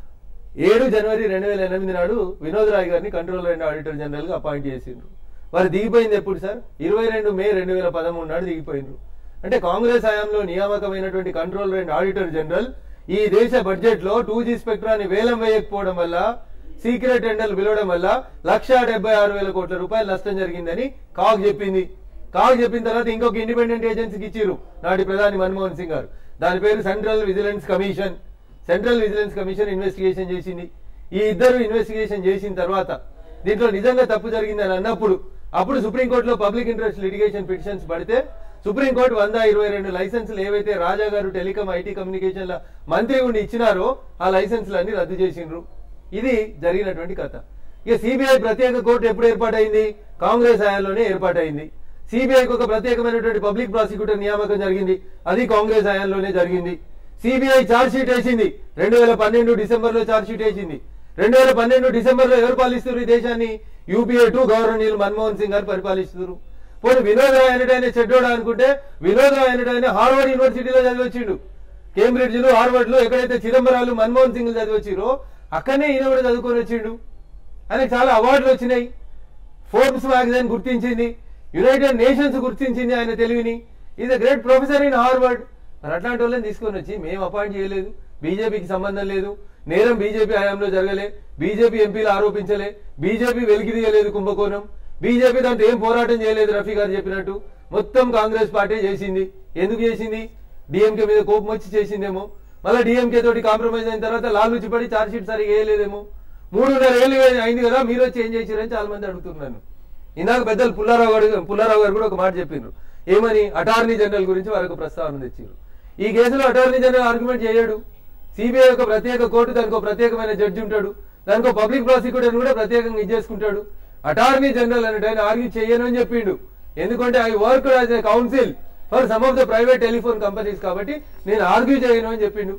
ఏడు జనవరి రెండు వేల ఎనిమిది నాడు వినోద్ రాయ్ గారిని కంట్రోలర్ అండ్ ఆడిటర్ జనరల్ గా అపాయింట్ చేసిండ్రు వారు దిగిపోయింది ఎప్పుడు సార్ ఇరవై రెండు మే రెండు వేల పదమూడు నాడు దిగిపోయినరు అంటే కాంగ్రెస్ హయాంలో నియామకమైనటువంటి కంట్రోలర్ అండ్ ఆడిటర్ జనరల్ ఈ దేశ బడ్జెట్ లో టూ జీ స్పెక్ట్రాన్ని వేలం వేయకపోవడం వల్ల సీక్రెట్ టెండర్లు పిలవడం వల్ల లక్షా డెబ్బై ఆరు వేల కోట్ల రూపాయలు నష్టం జరిగిందని కాగ్ చెప్పింది కాగ్ చెప్పిన తర్వాత ఇంకొక ఇండిపెండెంట్ ఏజెన్సీకి ఇచ్చిర్రు నాటి ప్రధాని మన్మోహన్ సింగ్ గారు దాని పేరు central vigilance commission central vigilance commission investigation చేసింది ఈ ఇద్దరు ఇన్వెస్టిగేషన్ చేసిన తర్వాత దీంట్లో నిజంగా తప్పు జరిగిందని అన్నప్పుడు అప్పుడు సుప్రీంకోర్టులో పబ్లిక్ ఇంట్రెస్ట్ లిటిగేషన్ పిటిషన్స్ పడితే సుప్రీంకోర్టు వంద ఇరవై రెండు లైసెన్సులు ఏవైతే రాజా గారు టెలికాం ఐటీ కమ్యూనికేషన్ల మంత్రి ఉండి ఇచ్చినారో ఆ లైసెన్సులన్నీ రద్దు చేసిండ్రు ఇది జరిగినటువంటి కథ ఇక సిబిఐ ప్రత్యేక కోర్టు ఎప్పుడు ఏర్పాటైంది కాంగ్రెస్ హయాంలోనే ఏర్పాటైంది సిబిఐకి ఒక ప్రత్యేకమైనటువంటి పబ్లిక్ ప్రాసిక్యూటర్ నియామకం జరిగింది అది కాంగ్రెస్ హయాంలోనే జరిగింది సిబిఐ ఛార్జ్ షీట్ వేసింది రెండు వేల పన్నెండు డిసెంబర్ లో ఛార్జ్ షీట్ వేసింది రెండు వేల పన్నెండు డిసెంబర్ లో ఎవరు పాలిస్తారు ఈ దేశాన్ని UPA two governor Manmohan Singh garu పరిపాలిస్తున్నారు పోనీ వినోద్ రాయ్ అనేటైనా చెడ్డోడా అనుకుంటే వినోద్ రాయ్ అనేటైనా హార్వర్డ్ యూనివర్సిటీలో చదివచ్చిండు కేంబ్రిడ్జ్ లో హార్వర్డ్ లో ఎక్కడైతే చిదంబరాలు మన్మోహన్ సింగ్ చదివచ్చిరో అక్కడనే ఈయన కూడా చదువుకొని వచ్చిండు ఆయనకు చాలా అవార్డులు వచ్చినాయి ఫోర్బ్స్ మ్యాగజైన్ గుర్తించింది యునైటెడ్ నేషన్స్ గుర్తించింది ఆయన తెలివిని is a great professor in Harvard మరి అట్లాంటి వాళ్ళని తీసుకొని వచ్చి మేము అపాయింట్ చేయలేదు బీజేపీకి సంబంధం లేదు నేరం బీజేపీ హయాంలో జరగలే బీజేపీ ఎంపీలు ఆరోపించలే బీజేపీ వెలికి తీయలేదు కుంభకోణం బీజేపీ దాంట్లో ఏం పోరాటం చేయలేదు రఫీ గారు చెప్పినట్టు మొత్తం కాంగ్రెస్ పార్టీ చేసింది ఎందుకు చేసింది డిఎంకే మీద కోపం వచ్చి చేసిందేమో మళ్ళీ డిఎంకే తోటి కాంప్రమైజ్ అయిన తర్వాత లాలూచి పడి ఛార్జ్ షీట్ సరిగా వేయలేదేమో మూడున్నర ఏళ్ళు అయింది కదా మీరు వచ్చి ఏం చేశారని చాలా మంది అడుగుతున్నాను ఇందాక పెద్దలు పుల్లారావు గారు పుల్లారావు గారు కూడా ఒక మాట చెప్పిండ్రు ఏమని అటార్నీ జనరల్ గురించి వారికి ప్రస్తావన తెచ్చారు ఈ కేసులో అటార్నీ జనరల్ ఆర్గ్యుమెంట్ చేయడు సిబిఐ ఒక ప్రత్యేక కోర్టు దానికి ఒక ప్రత్యేకమైన జడ్జి ఉంటాడు దానికి ఒక పబ్లిక్ ప్రాసిక్యూటర్ కూడా ప్రత్యేకంగా ఇచ్చేసుకుంటాడు అటార్నీ జనరల్ అనేట ఆయన ఆర్గ్యూ చేయను అని చెప్పిండు ఎందుకంటే I work as a counsel for some of the private telephone companies కాబట్టి నేను ఆర్గ్యూ చేయను అని చెప్పిండు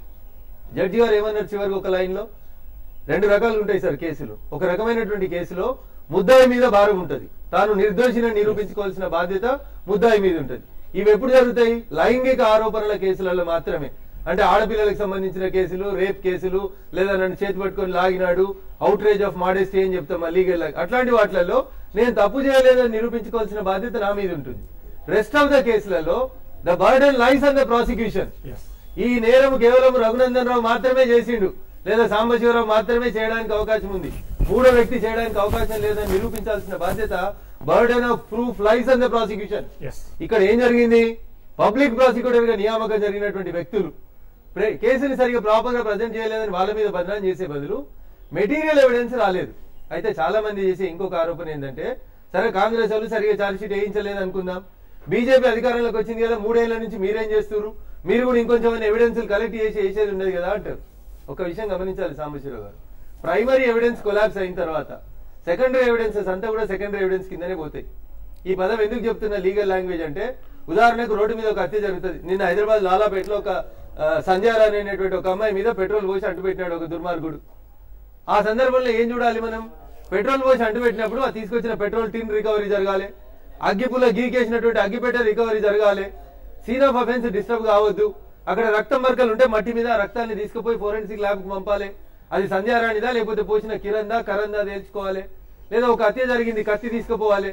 జడ్జి గారు ఏమన్నారు చివరికి ఒక లైన్ లో రెండు రకాలు ఉంటాయి సార్ కేసులు ఒక రకమైనటువంటి కేసులో ముద్దాయి మీద భారం ఉంటది తాను నిర్దోషిని నిరూపించుకోవాల్సిన బాధ్యత ముద్దాయి మీద ఉంటది ఇవి ఎప్పుడు జరుగుతాయి లైంగిక ఆరోపణల కేసులలో మాత్రమే అంటే ఆడపిల్లలకు సంబంధించిన కేసులు రేప్ కేసులు లేదా నన్ను చేతి పట్టుకొని లాగినాడు అవుట్రేజ్ ఆఫ్ మాడెస్టీ అని చెప్తాం లీగల్ అట్లాంటి వాటిలలో నేను తప్పు చేయలేదని నిరూపించుకోవాల్సిన బాధ్యత నా మీద ఉంటుంది రెస్ట్ ఆఫ్ ద కేసులలో the burden lies on the prosecution Yes. ఈ నేరం కేవలం రఘునందన్ రావు మాత్రమే చేసిండు లేదా సాంబశివరావు మాత్రమే చేయడానికి అవకాశం ఉంది మూడో వ్యక్తి చేయడానికి అవకాశం లేదని నిరూపించాల్సిన బాధ్యత burden of proof lies on the prosecution yes ఇక్కడ ఏం జరిగింది పబ్లిక్ ప్రాసిక్యూటర్ గా నియామకం జరిగినటువంటి వ్యక్తులు ప్రే- కేసుని సరిగా ప్రాపర్ గా ప్రజెంట్ చేయలేదని వాళ్ళ మీద బదనాం చేసే బదులు మెటీరియల్ ఎవిడెన్స్ రాలేదు అయితే చాలా మంది చేసే ఇంకొక ఆరోపణ ఏంటంటే సరే కాంగ్రెస్ వాళ్ళు సరిగా ఛార్జ్ షీట్ వేయించలేదు అనుకుందాం బీజేపీ అధికారంలోకి వచ్చింది కదా మూడేళ్ల నుంచి మీరేం చేస్తున్నారు మీరు కూడా ఇంకొంచెం ఎవిడెన్స్ కలెక్ట్ చేసి వేసేది ఉండదు కదా అంటారు ఒక విషయం గమనించాలి సాంబశివరావు గారు ప్రైమరీ ఎవిడెన్స్ కొలాప్స్ అయిన తర్వాత సెకండరీ ఎవిడెన్సెస్ అంతా కూడా సెకండరీ ఎవిడెన్స్ కిందనే పోతాయి ఈ పదం ఎందుకు చెప్తున్నా లీగల్ లాంగ్వేజ్ అంటే ఉదాహరణకు రోడ్డు మీద ఒక హత్య జరుగుతుంది నిన్న హైదరాబాద్ లాలాపేటలో ఒక ఆ, సంధ్యా రాణి అనేటువంటి ఒక అమ్మాయి మీద పెట్రోల్ పోసి అంటుపెట్టినాడు ఒక దుర్మార్గుడు ఆ సందర్భంలో ఏం చూడాలి మనం పెట్రోల్ పోసి అంటుపెట్టినప్పుడు ఆ తీసుకొచ్చిన పెట్రోల్ టిన్ రికవరీ జరగాలి అగ్గిపుల్ల గీకేసినటువంటి అగ్గిపెట్ట రికవరీ జరగాలి సీన్ ఆఫ్ అఫెన్స్ డిస్టర్బ్ కావద్దు అక్కడ రక్తం మరకలు ఉంటే మట్టి మీద ఆ రక్తాన్ని తీసుకుపోయి ఫోరెన్సిక్ ల్యాబ్ కు పంపాలి అది సంధ్యారాణిదా లేకపోతే పోసిన కిరణ్ దా కరణ్ దా తేల్చుకోవాలి లేదా ఒక హత్య జరిగింది కత్తి తీసుకుపోవాలి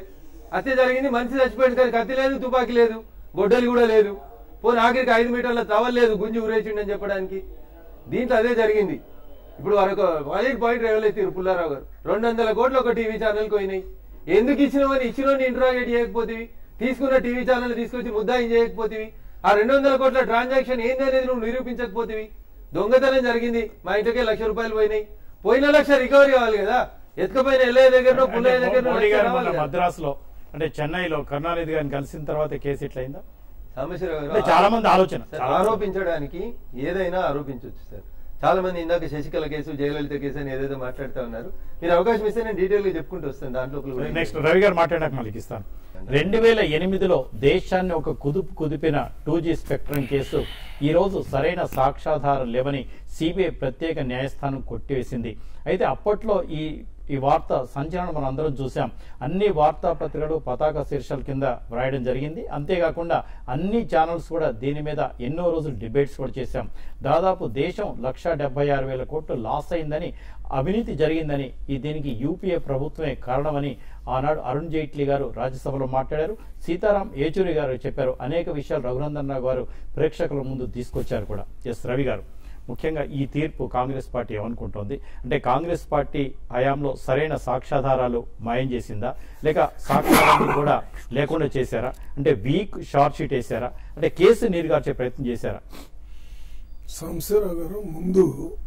హత్య జరిగింది మనిషి చచ్చిపోయింది కానీ కత్తి లేదు తుపాకీ లేదు గొడ్డలి కూడా లేదు పోనీ ఆఖరికి ఐదు మీటర్ల తవలు లేదు గుంజి ఊరేసిండని చెప్పడానికి దీంట్లో అదే జరిగింది ఇప్పుడు వారొక వాలిడ్ పాయింట్ రేవలెత్తారు పుల్లారావు గారు రెండు వందల కోట్లు ఒక టీవీ ఛానల్ పోయినాయి ఎందుకు ఇచ్చినవని ఇచ్చినోని ఇంట్రాగేట్ చేయకపోతేవి తీసుకున్న టీవీ ఛానల్ తీసుకొచ్చి ముద్దాయి చేయకపోతేవి ఆ రెండు వందల కోట్ల ట్రాన్సాక్షన్ ఏంది అనేది నువ్వు నిరూపించకపోతేవి దొంగతనం జరిగింది మా ఇంటికే లక్ష రూపాయలు పోయినాయి పోయిన లక్ష రికవరీ కావాలి కదా ఎత్తుకపోయిన ఎల్లయ్య దగ్గర అంటే పుల్లయ్య దగ్గర మోడీ గారు మొన్న మద్రాసులో అంటే చెన్నైలో కరుణానిధి గారిని కలిసిన తర్వాత కేసు ఇట్లయిందా సాంబశివరావు అంటే గారు చాలా మంది ఆలోచన సార్, చాలా మంది- ఆరోపించడానికి ఏదైనా ఆరోపించవచ్చు సార్ చాలా మంది ఇందాక శశికళ కేసు జయలలిత కేసు అని ఏదేదో మాట్లాడుతూ ఉన్నారు మీరు అవకాశం ఇస్తే నేను డీటెయిల్ గా చెప్పుకుంటూ వస్తాను దాంట్లో కూడా నెక్స్ట్ రవి గారు మాట్లాడాక మళ్ళీ ఇస్తాను రెండు వేల ఎనిమిదిలో దేశాన్ని ఒక కుదుపు కుదిపిన టూ జీ స్పెక్ట్రమ్ కేసు ఈ రోజు సరైన సాక్ష్యాధారం లేవని సిబిఐ ప్రత్యేక న్యాయస్థానం కొట్టివేసింది అయితే అప్పట్లో ఈ ఈ వార్త సంచలనం మనం అందరం చూసాం అన్ని వార్తాపత్రికలు పతాక శీర్షాల కింద వ్రాయడం జరిగింది అంతేకాకుండా అన్ని ఛానల్స్ కూడా దీని మీద ఎన్నో రోజులు డిబేట్స్ కూడా చేశాం దాదాపు దేశం లక్ష డెబ్బై ఆరు వేల కోట్లు లాస్ అయిందని అవినీతి జరిగిందని ఈ దీనికి యూపీఏ ప్రభుత్వమే కారణమని ఆనాడు అరుణ్ జైట్లీ గారు రాజ్యసభలో మాట్లాడారు సీతారాం ఏచూరి గారు చెప్పారు అనేక విషయాలు రఘునందన్ రావు గారు ప్రేక్షకుల ముందు తీసుకొచ్చారు కూడా ఎస్ రవి గారు ముఖ్యంగా ఈ తీర్పు కాంగ్రెస్ పార్టీ ఏమనుకుంటోంది అంటే కాంగ్రెస్ పార్టీ హయాంలో సరైన సాక్ష్యాధారాలు మాయం చేసిందా లేక సాక్ష్యాధారాలు కూడా లేకుండా చేశారా అంటే వీక్ షార్ట్ షీట్ వేశారా అంటే కేసు నీరుగార్చే ప్రయత్నం చేశారా సంశయరావు గారు ముందు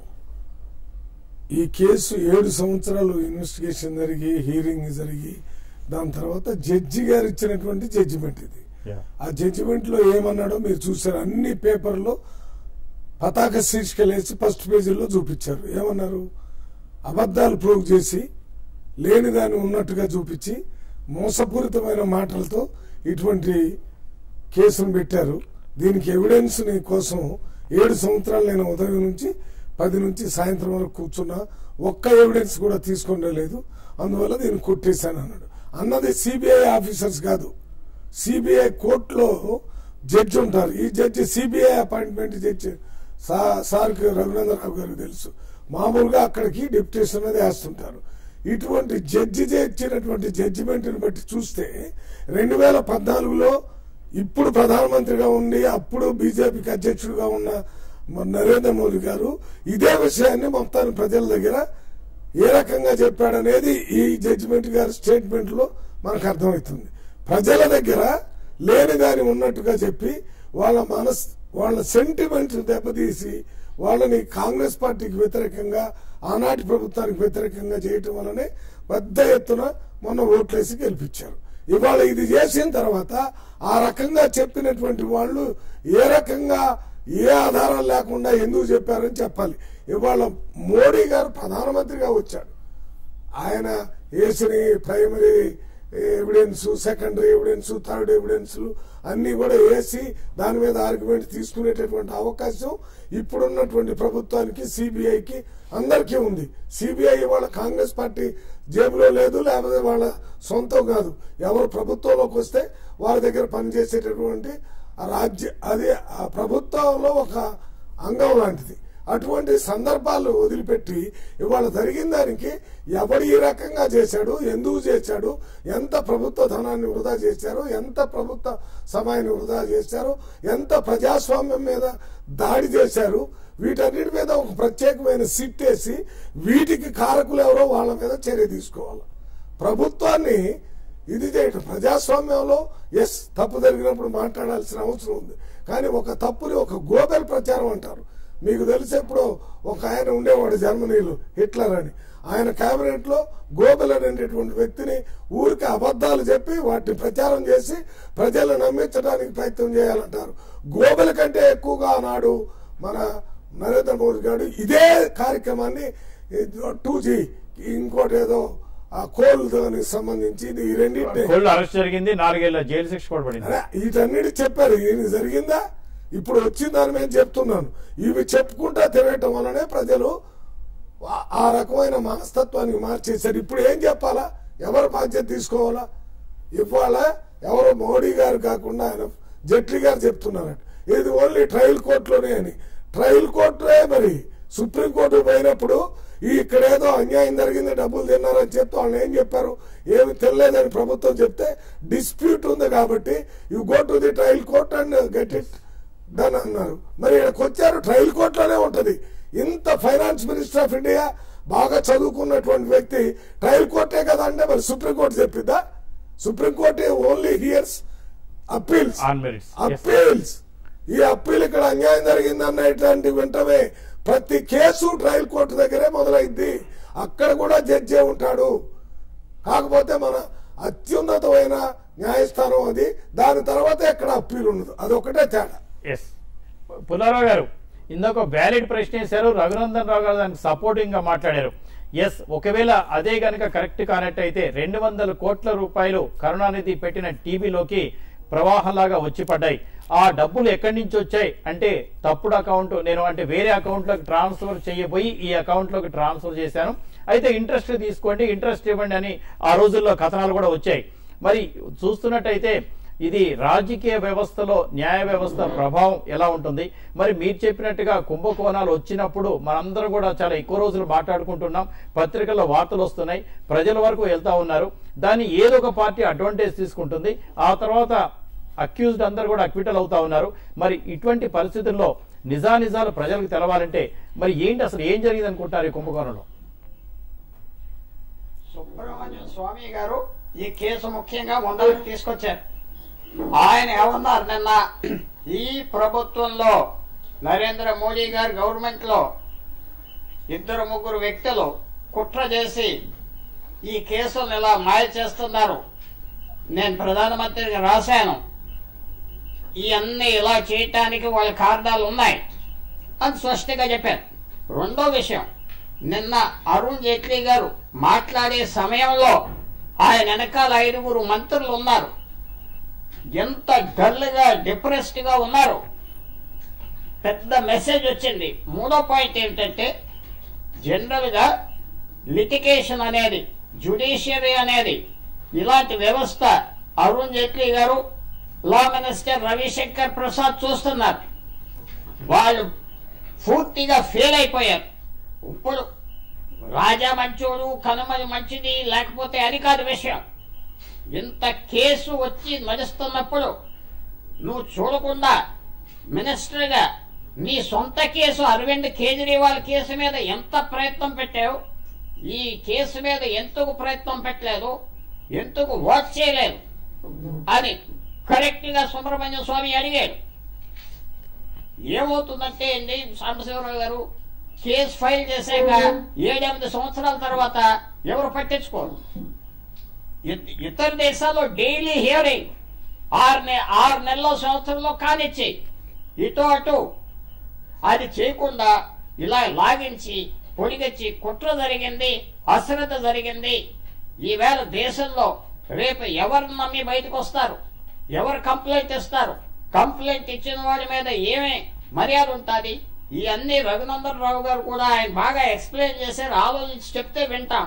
ఈ కేసు ఏడు సంవత్సరాలు ఇన్వెస్టిగేషన్ జరిగి హీరింగ్ జరిగి దాని తర్వాత జడ్జి గారు ఇచ్చినటువంటి జడ్జిమెంట్ ఇది Yeah. ఆ జడ్జిమెంట్ లో ఏమన్నాడో మీరు చూసారు అన్ని పేపర్లో పతాక శీర్షికలు వేసి ఫస్ట్ పేజీలో చూపించారు ఏమన్నారు అబద్ధాలు ప్రూవ్ చేసి లేని దాన్ని ఉన్నట్టుగా చూపించి మోసపూరితమైన మాటలతో ఇటువంటి కేసును పెట్టారు దీనికి ఎవిడెన్స్ ని కోసం ఏడు సంవత్సరాలు నేను ఉదయం నుంచి పది నుంచి సాయంత్రం వరకు కూర్చున్నా ఒక్క ఎవిడెన్స్ కూడా తీసుకునే లేదు అందువల్ల దీన్ని కొట్టేశాను అన్నాడు అన్నది సిబిఐ ఆఫీసర్స్ కాదు సిబిఐ కోర్టులో జడ్జి ఉంటారు ఈ జడ్జి సిబిఐ అపాయింట్మెంట్ జడ్జి సా- సార్కి రఘునందరావు గారికి తెలుసు మామూలుగా అక్కడికి డిప్యూటేషన్ అనేది వేస్తుంటారు ఇటువంటి జడ్జి ఇచ్చినటువంటి జడ్జిమెంట్ని బట్టి చూస్తే రెండు వేల పద్నాలుగులో ఇప్పుడు ప్రధానమంత్రిగా ఉండి అప్పుడు బీజేపీకి అధ్యక్షుడిగా ఉన్న మన నరేంద్ర మోదీ గారు ఇదే విషయాన్ని మొత్తాన్ని ప్రజల దగ్గర ఏ రకంగా చెప్పాడనేది ఈ జడ్జిమెంట్ గారి స్టేట్మెంట్ లో మనకు అర్థమవుతుంది ప్రజల దగ్గర లేని దాని ఉన్నట్టుగా చెప్పి వాళ్ళ మనస్ వాళ్ళ సెంటిమెంట్స్ దెబ్బతీసి వాళ్ళని కాంగ్రెస్ పార్టీకి వ్యతిరేకంగా ఆనాటి ప్రభుత్వానికి వ్యతిరేకంగా చేయటం వల్లనే పెద్ద ఎత్తున మొన్న ఓట్లేసి గెలిపించారు ఇవాళ ఇది చేసిన తర్వాత ఆ రకంగా చెప్పినటువంటి వాళ్ళు ఏ రకంగా ఏ ఆధారం లేకుండా ఎందుకు చెప్పారని చెప్పాలి ఇవాళ మోడీ గారు ప్రధానమంత్రిగా వచ్చాడు ఆయన వేసిన primary evidence secondary evidence third evidence అన్ని కూడా వేసి దాని మీద ఆర్గ్యుమెంట్ తీసుకునేటటువంటి అవకాశం ఇప్పుడున్నటువంటి ప్రభుత్వానికి సిబిఐకి అందరికీ ఉంది సిబిఐ వాళ్ళ కాంగ్రెస్ పార్టీ జేబులో లేదు లేకపోతే వాళ్ళ సొంతం కాదు ఎవరు ప్రభుత్వంలోకి వస్తే వాళ్ళ దగ్గర పనిచేసేటటువంటి ఆ రాజ్య అది ఆ ప్రభుత్వంలో ఒక అంగం లాంటిది అటువంటి సందర్భాలు వదిలిపెట్టి ఇవాళ జరిగిన దానికి ఎవడు ఈ రకంగా చేశాడు ఎందుకు చేశాడు ఎంత ప్రభుత్వ ధనాన్ని వృధా చేశారు ఎంత ప్రభుత్వ సమయాన్ని వృధా చేశారు ఎంత ప్రజాస్వామ్యం మీద దాడి చేశారు వీటన్నిటి మీద ఒక ప్రత్యేకమైన సిట్ వేసి వీటికి కారకులు ఎవరో వాళ్ళ మీద చర్య తీసుకోవాలి ప్రభుత్వాన్ని ఇది చేయటం ప్రజాస్వామ్యంలో ఎస్ తప్పు జరిగినప్పుడు మాట్లాడాల్సిన అవసరం ఉంది కానీ ఒక తప్పుని ఒక గోబెల్ ప్రచారం అంటారు మీకు తెలిసి ఎప్పుడు ఒక ఆయన ఉండేవాడు జర్మనీలో హిట్లర్ అని ఆయన కేబినెట్ లో గోబెల్ అనేటటువంటి వ్యక్తిని ఊరికి అబద్ధాలు చెప్పి వాటిని ప్రచారం చేసి ప్రజలను నమ్మించడానికి ప్రయత్నం చేయాలంటారు గోబెల్ కంటే ఎక్కువగా ఆనాడు మన నరేంద్ర మోదీ గారు ఇదే కార్యక్రమాన్ని టూ జీ ఇంకోటి ఏదో ఆ కోల్ దానికి సంబంధించి ఇది ఈ రెండింటిని కోళ్ళు అరెస్ట్ జరిగింది నాలుగేళ్ల జైలు శిక్ష కూడా పడింది అరే, వీటన్నిటి చెప్పారు ఇది జరిగిందా ఇప్పుడు వచ్చిన దాని మీద చెప్తున్నాను ఇవి చెప్పుకుంటా తిరగటం వల్లనే ప్రజలు ఆ- ఆ రకమైన మనస్తత్వానికి మార్చేశారు ఇప్పుడు ఏం చెప్పాలా ఎవరు బాధ్యత తీసుకోవాలా ఇవాళ ఎవరు మోడీ గారు కాకుండా ఆయన జైట్లీ గారు చెప్తున్నారట ఇది ఓన్లీ ట్రయల్ కోర్టులోనే అని ట్రయల్ కోర్టులే మరి సుప్రీంకోర్టు పోయినప్పుడు ఈ ఇక్కడేదో అన్యాయం జరిగింది డబ్బులు తిన్నారని చెప్తే వాళ్ళు ఏం చెప్పారు ఏమి తెలియలేదని ప్రభుత్వం చెప్తే డిస్ప్యూట్ ఉంది కాబట్టి you go to the trial court and get it done అన్నారు మరి ఇక్కడికి వచ్చారు ట్రయల్ కోర్టులోనే ఉంటది ఇంత ఫైనాన్స్ మినిస్టర్ ఆఫ్ ఇండియా బాగా చదువుకున్నటువంటి వ్యక్తి ట్రయల్ కోర్టే కదా అంటే మరి సుప్రీంకోర్టు చెప్పిద్దా supreme court only hears appeals On merits. Yes. Appeals ఈ అప్పీల్ ఇక్కడ అన్యాయం జరిగింది అన్నటువంటి వెంటనే ప్రతి కేసు ట్రయల్ కోర్టు దగ్గరే మొదలైంది అక్కడ కూడా జడ్జే ఉంటాడు కాకపోతే మన అత్యున్నతమైన న్యాయస్థానం అది దాని తర్వాత ఎక్కడ అప్పీల్ ఉండదు అదొకటే తేడా ఎస్ పుల్లారావు గారు ఇందాక వ్యాలిడ్ ప్రశ్న వేశారు రఘునందన్ రావు గారు దానికి సపోర్టింగ్ గా మాట్లాడారు ఎస్ ఒకవేళ అదే గనక కరెక్ట్ కానట్టయితే రెండు వందల కోట్ల రూపాయలు కరుణానిధి పెట్టిన టీవీలోకి ప్రవాహంలాగా వచ్చి పడ్డాయి ఆ డబ్బులు ఎక్కడి నుంచి వచ్చాయి అంటే తప్పుడు అకౌంట్ నేను అంటే వేరే అకౌంట్ లోకి ట్రాన్స్ఫర్ చేయబోయి ఈ అకౌంట్ లోకి ట్రాన్స్ఫర్ చేశాను అయితే ఇంట్రెస్ట్ తీసుకోండి ఇంట్రెస్ట్ ఇవ్వండి అని ఆ రోజుల్లో కథనాలు కూడా వచ్చాయి మరి చూస్తున్నట్టయితే ఇది రాజకీయ వ్యవస్థలో న్యాయ వ్యవస్థ ప్రభావం ఎలా ఉంటుంది మరి మీరు చెప్పినట్టుగా కుంభకోణాలు వచ్చినప్పుడు మనందరం కూడా చాలా ఎక్కువ రోజులు మాట్లాడుకుంటున్నాం పత్రికల్లో వార్తలు వస్తున్నాయి ప్రజల వరకు వెళ్తా ఉన్నారు దాన్ని ఏదో ఒక పార్టీ అడ్వాంటేజ్ తీసుకుంటుంది ఆ తర్వాత అక్యూజ్డ్ అందరు కూడా అక్విటల్ అవుతా ఉన్నారు మరి ఇటువంటి పరిస్థితుల్లో నిజానిజాలు ప్రజలకు తెలవాలంటే మరి ఏంటి అసలు ఏం జరిగింది అనుకుంటారు ఈ కుంభకోణంలో సుబ్రహ్మణ్యం స్వామి గారు ఈ కేసు ముఖ్యంగా ముందరకు తీసుకొచ్చారు ఆయన ఏమన్నారు నిన్న ఈ ప్రభుత్వంలో నరేంద్ర మోడీ గారి గవర్నమెంట్ లో ఇద్దరు ముగ్గురు వ్యక్తులు కుట్ర చేసి ఈ కేసులను ఇలా మాయ చేస్తున్నారు నేను ప్రధానమంత్రికి రాశాను ఈ అన్ని ఇలా చేయటానికి వాళ్ళ కారణాలు ఉన్నాయి అని స్పష్టంగా చెప్పారు రెండో విషయం నిన్న అరుణ్ జైట్లీ గారు మాట్లాడే సమయంలో ఆయన వెనకాల ఐదుగురు మంత్రులు ఉన్నారు ఎంత డల్గా డిప్రెస్డ్ గా ఉన్నారు పెద్ద మెసేజ్ వచ్చింది మూడో పాయింట్ ఏంటంటే జనరల్ గా లిటిగేషన్ అనేది జుడిషియరీ అనేది ఇలాంటి వ్యవస్థ అరుణ్ జైట్లీ గారు లా మినిస్టర్ రవిశంకర్ ప్రసాద్ చూస్తున్నారు వాళ్ళు పూర్తిగా ఫెయిల్ అయిపోయారు ఇప్పుడు రాజా మంచోడు కనుమది మంచిది లేకపోతే అది కాదు విషయం ఇంత కేసు వచ్చి నడుస్తున్నప్పుడు నువ్వు చూడకుండా మినిస్టర్గా నీ సొంత కేసు అరవింద్ కేజ్రీవాల్ కేసు మీద ఎంత ప్రయత్నం పెట్టావు ఈ కేసు మీద ఎందుకు ప్రయత్నం పెట్టలేదు ఎందుకు వాచ్ చేయలేదు అని కరెక్ట్ గా సుబ్రహ్మణ్య స్వామి అడిగాడు ఏమవుతుందంటే అండి సాంబశివరావు గారు కేసు ఫైల్ చేశాక ఏడెనిమిది సంవత్సరాల తర్వాత ఎవరు పట్టించుకోరు ఇ- ఇతర దేశాల్లో డైలీ హియరింగ్ ఆరు నె ఆరు నెలల సంవత్సరంలో కానిచ్చి ఇటు అటు అది చేయకుండా ఇలా లాగించి పొడిగచ్చి కుట్ర జరిగింది అశ్రద్ధ జరిగింది ఈవేళ దేశంలో రేపు ఎవరు నమ్మి బయటకు వస్తారు ఎవరు కంప్లైంట్ ఇస్తారు కంప్లైంట్ ఇచ్చిన వాడి మీద ఏమే మర్యాద ఉంటుంది ఈ అన్ని రఘునందన్ రావు గారు కూడా ఆయన బాగా ఎక్స్ప్లెయిన్ చేశారు ఆలోచించి చెప్తే వింటాం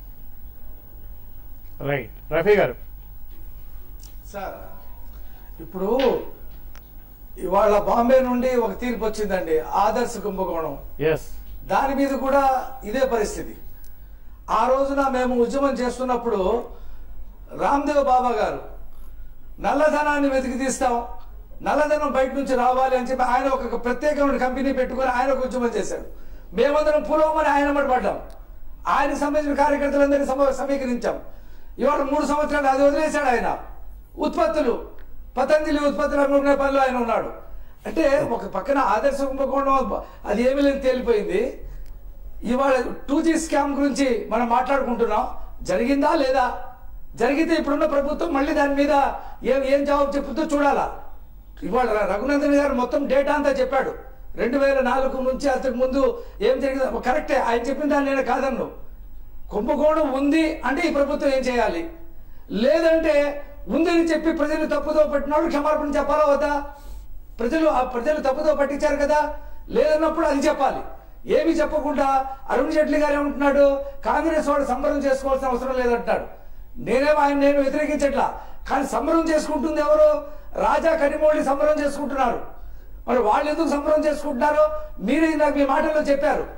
రైట్ రఫీ గారు సార్ ఇప్పుడు ఇవాళ బాంబే నుండి ఒక తీర్పు వచ్చిందండి ఆదర్శ కుంభకోణం ఎస్ దాని మీద కూడా ఇదే పరిస్థితి ఆ రోజున మేము ఉద్యమం చేస్తున్నప్పుడు రామ్దేవ్ బాబా గారు నల్లధనాన్ని వెతికి తీస్తాం నల్లధనం బయట నుంచి రావాలి అని చెప్పి ఆయన ఒక ప్రత్యేకమైన కంపెనీ పెట్టుకొని ఆయన ఒక ఉద్యమం చేశాడు మేమందరం పులోమని ఆయన అమ్మటి పడ్డాం ఆయనకు సంబంధించిన కార్యకర్తలందరినీ సమ- సమీకరించాం ఇవాళ మూడు సంవత్సరాలు అది వదిలేశాడు ఆయన ఉత్పత్తులు పతంజలి ఉత్పత్తులు అమ్ముకునే పనిలో ఆయన ఉన్నాడు అంటే ఒక పక్కన ఆదర్శ కుంభకోణం అది ఏమీ లేదు తేలిపోయింది ఇవాళ టూ జీ స్కామ్ గురించి మనం మాట్లాడుకుంటున్నాం జరిగిందా లేదా జరిగితే ఇప్పుడున్న ప్రభుత్వం మళ్ళీ దాని మీద ఏం ఏం జవాబు చెప్పుతూ చూడాలా ఇవాళ ర- రఘునందన్ గారు మొత్తం డేటా అంతా చెప్పాడు రెండు వేల నాలుగు నుంచి అంతకు ముందు ఏం జరిగింది కరెక్టే ఆయన చెప్పిన దాన్ని నేను కాదన్ను కుంభకోణం ఉంది అంటే ఈ ప్రభుత్వం ఏం చేయాలి లేదంటే ఉందని చెప్పి ప్రజలు తప్పుదో పట్టినప్పుడు క్షమాపణ చెప్పాలా వద్దా ప్రజలు ఆ ప్రజలు తప్పుదో పట్టించారు కదా లేదన్నప్పుడు అది చెప్పాలి ఏమి చెప్పకుండా అరుణ్ జైట్లీ గారు ఏమంటున్నాడు కాంగ్రెస్ వాడు సంబరం చేసుకోవాల్సిన అవసరం లేదంటున్నాడు నేనేమో ఆయన నేను వ్యతిరేకించట్లా కానీ సంబరం చేసుకుంటుంది ఎవరు రాజా కనిమోళి సంబరం చేసుకుంటున్నారు మరి వాళ్ళు ఎందుకు సంబరం చేసుకుంటున్నారో మీరే నాకు మీ మాటల్లో చెప్పారు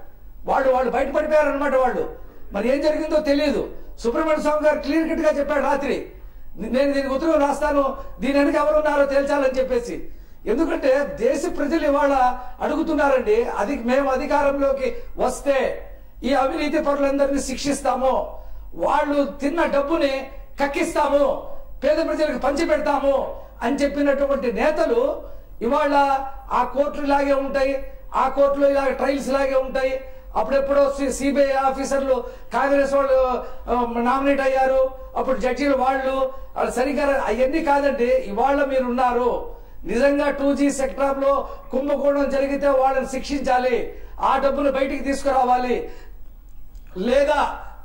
వాళ్ళు వాళ్ళు బయటపడిపోయారు అనమాట వాళ్ళు మరి ఏం జరిగిందో తెలియదు సుబ్రహ్మణ్య స్వామి గారు క్లియర్ కట్ గా చెప్పాడు రాత్రి నేను దీనికి ఉత్తరం రాస్తాను దీని వెనక ఎవరు ఉన్నారో తేల్చాలని చెప్పేసి ఎందుకంటే దేశ ప్రజలు ఇవాళ అడుగుతున్నారండి అది మేము అధికారంలోకి వస్తే ఈ అవినీతి పరులందరినీ శిక్షిస్తాము వాళ్ళు తిన్న డబ్బుని కక్కిస్తాము పేద ప్రజలకు పంచిపెడతాము అని చెప్పినటువంటి నేతలు ఇవాళ ఆ కోర్టులు ఇలాగే ఉంటాయి ఆ కోర్టులో ఇలాగ ట్రయల్స్ లాగే ఉంటాయి అప్పుడెప్పుడో సిబిఐ ఆఫీసర్లు కాంగ్రెస్ వాళ్ళు నామినేట్ అయ్యారు అప్పుడు జడ్జీలు వాళ్ళు వాళ్ళు సరిగ్గా అవన్నీ కాదండి ఇవాళ మీరు ఉన్నారు నిజంగా టూ జీ సెక్టార్ లో కుంభకోణం జరిగితే వాళ్ళని శిక్షించాలి ఆ డబ్బును బయటికి తీసుకురావాలి లేదా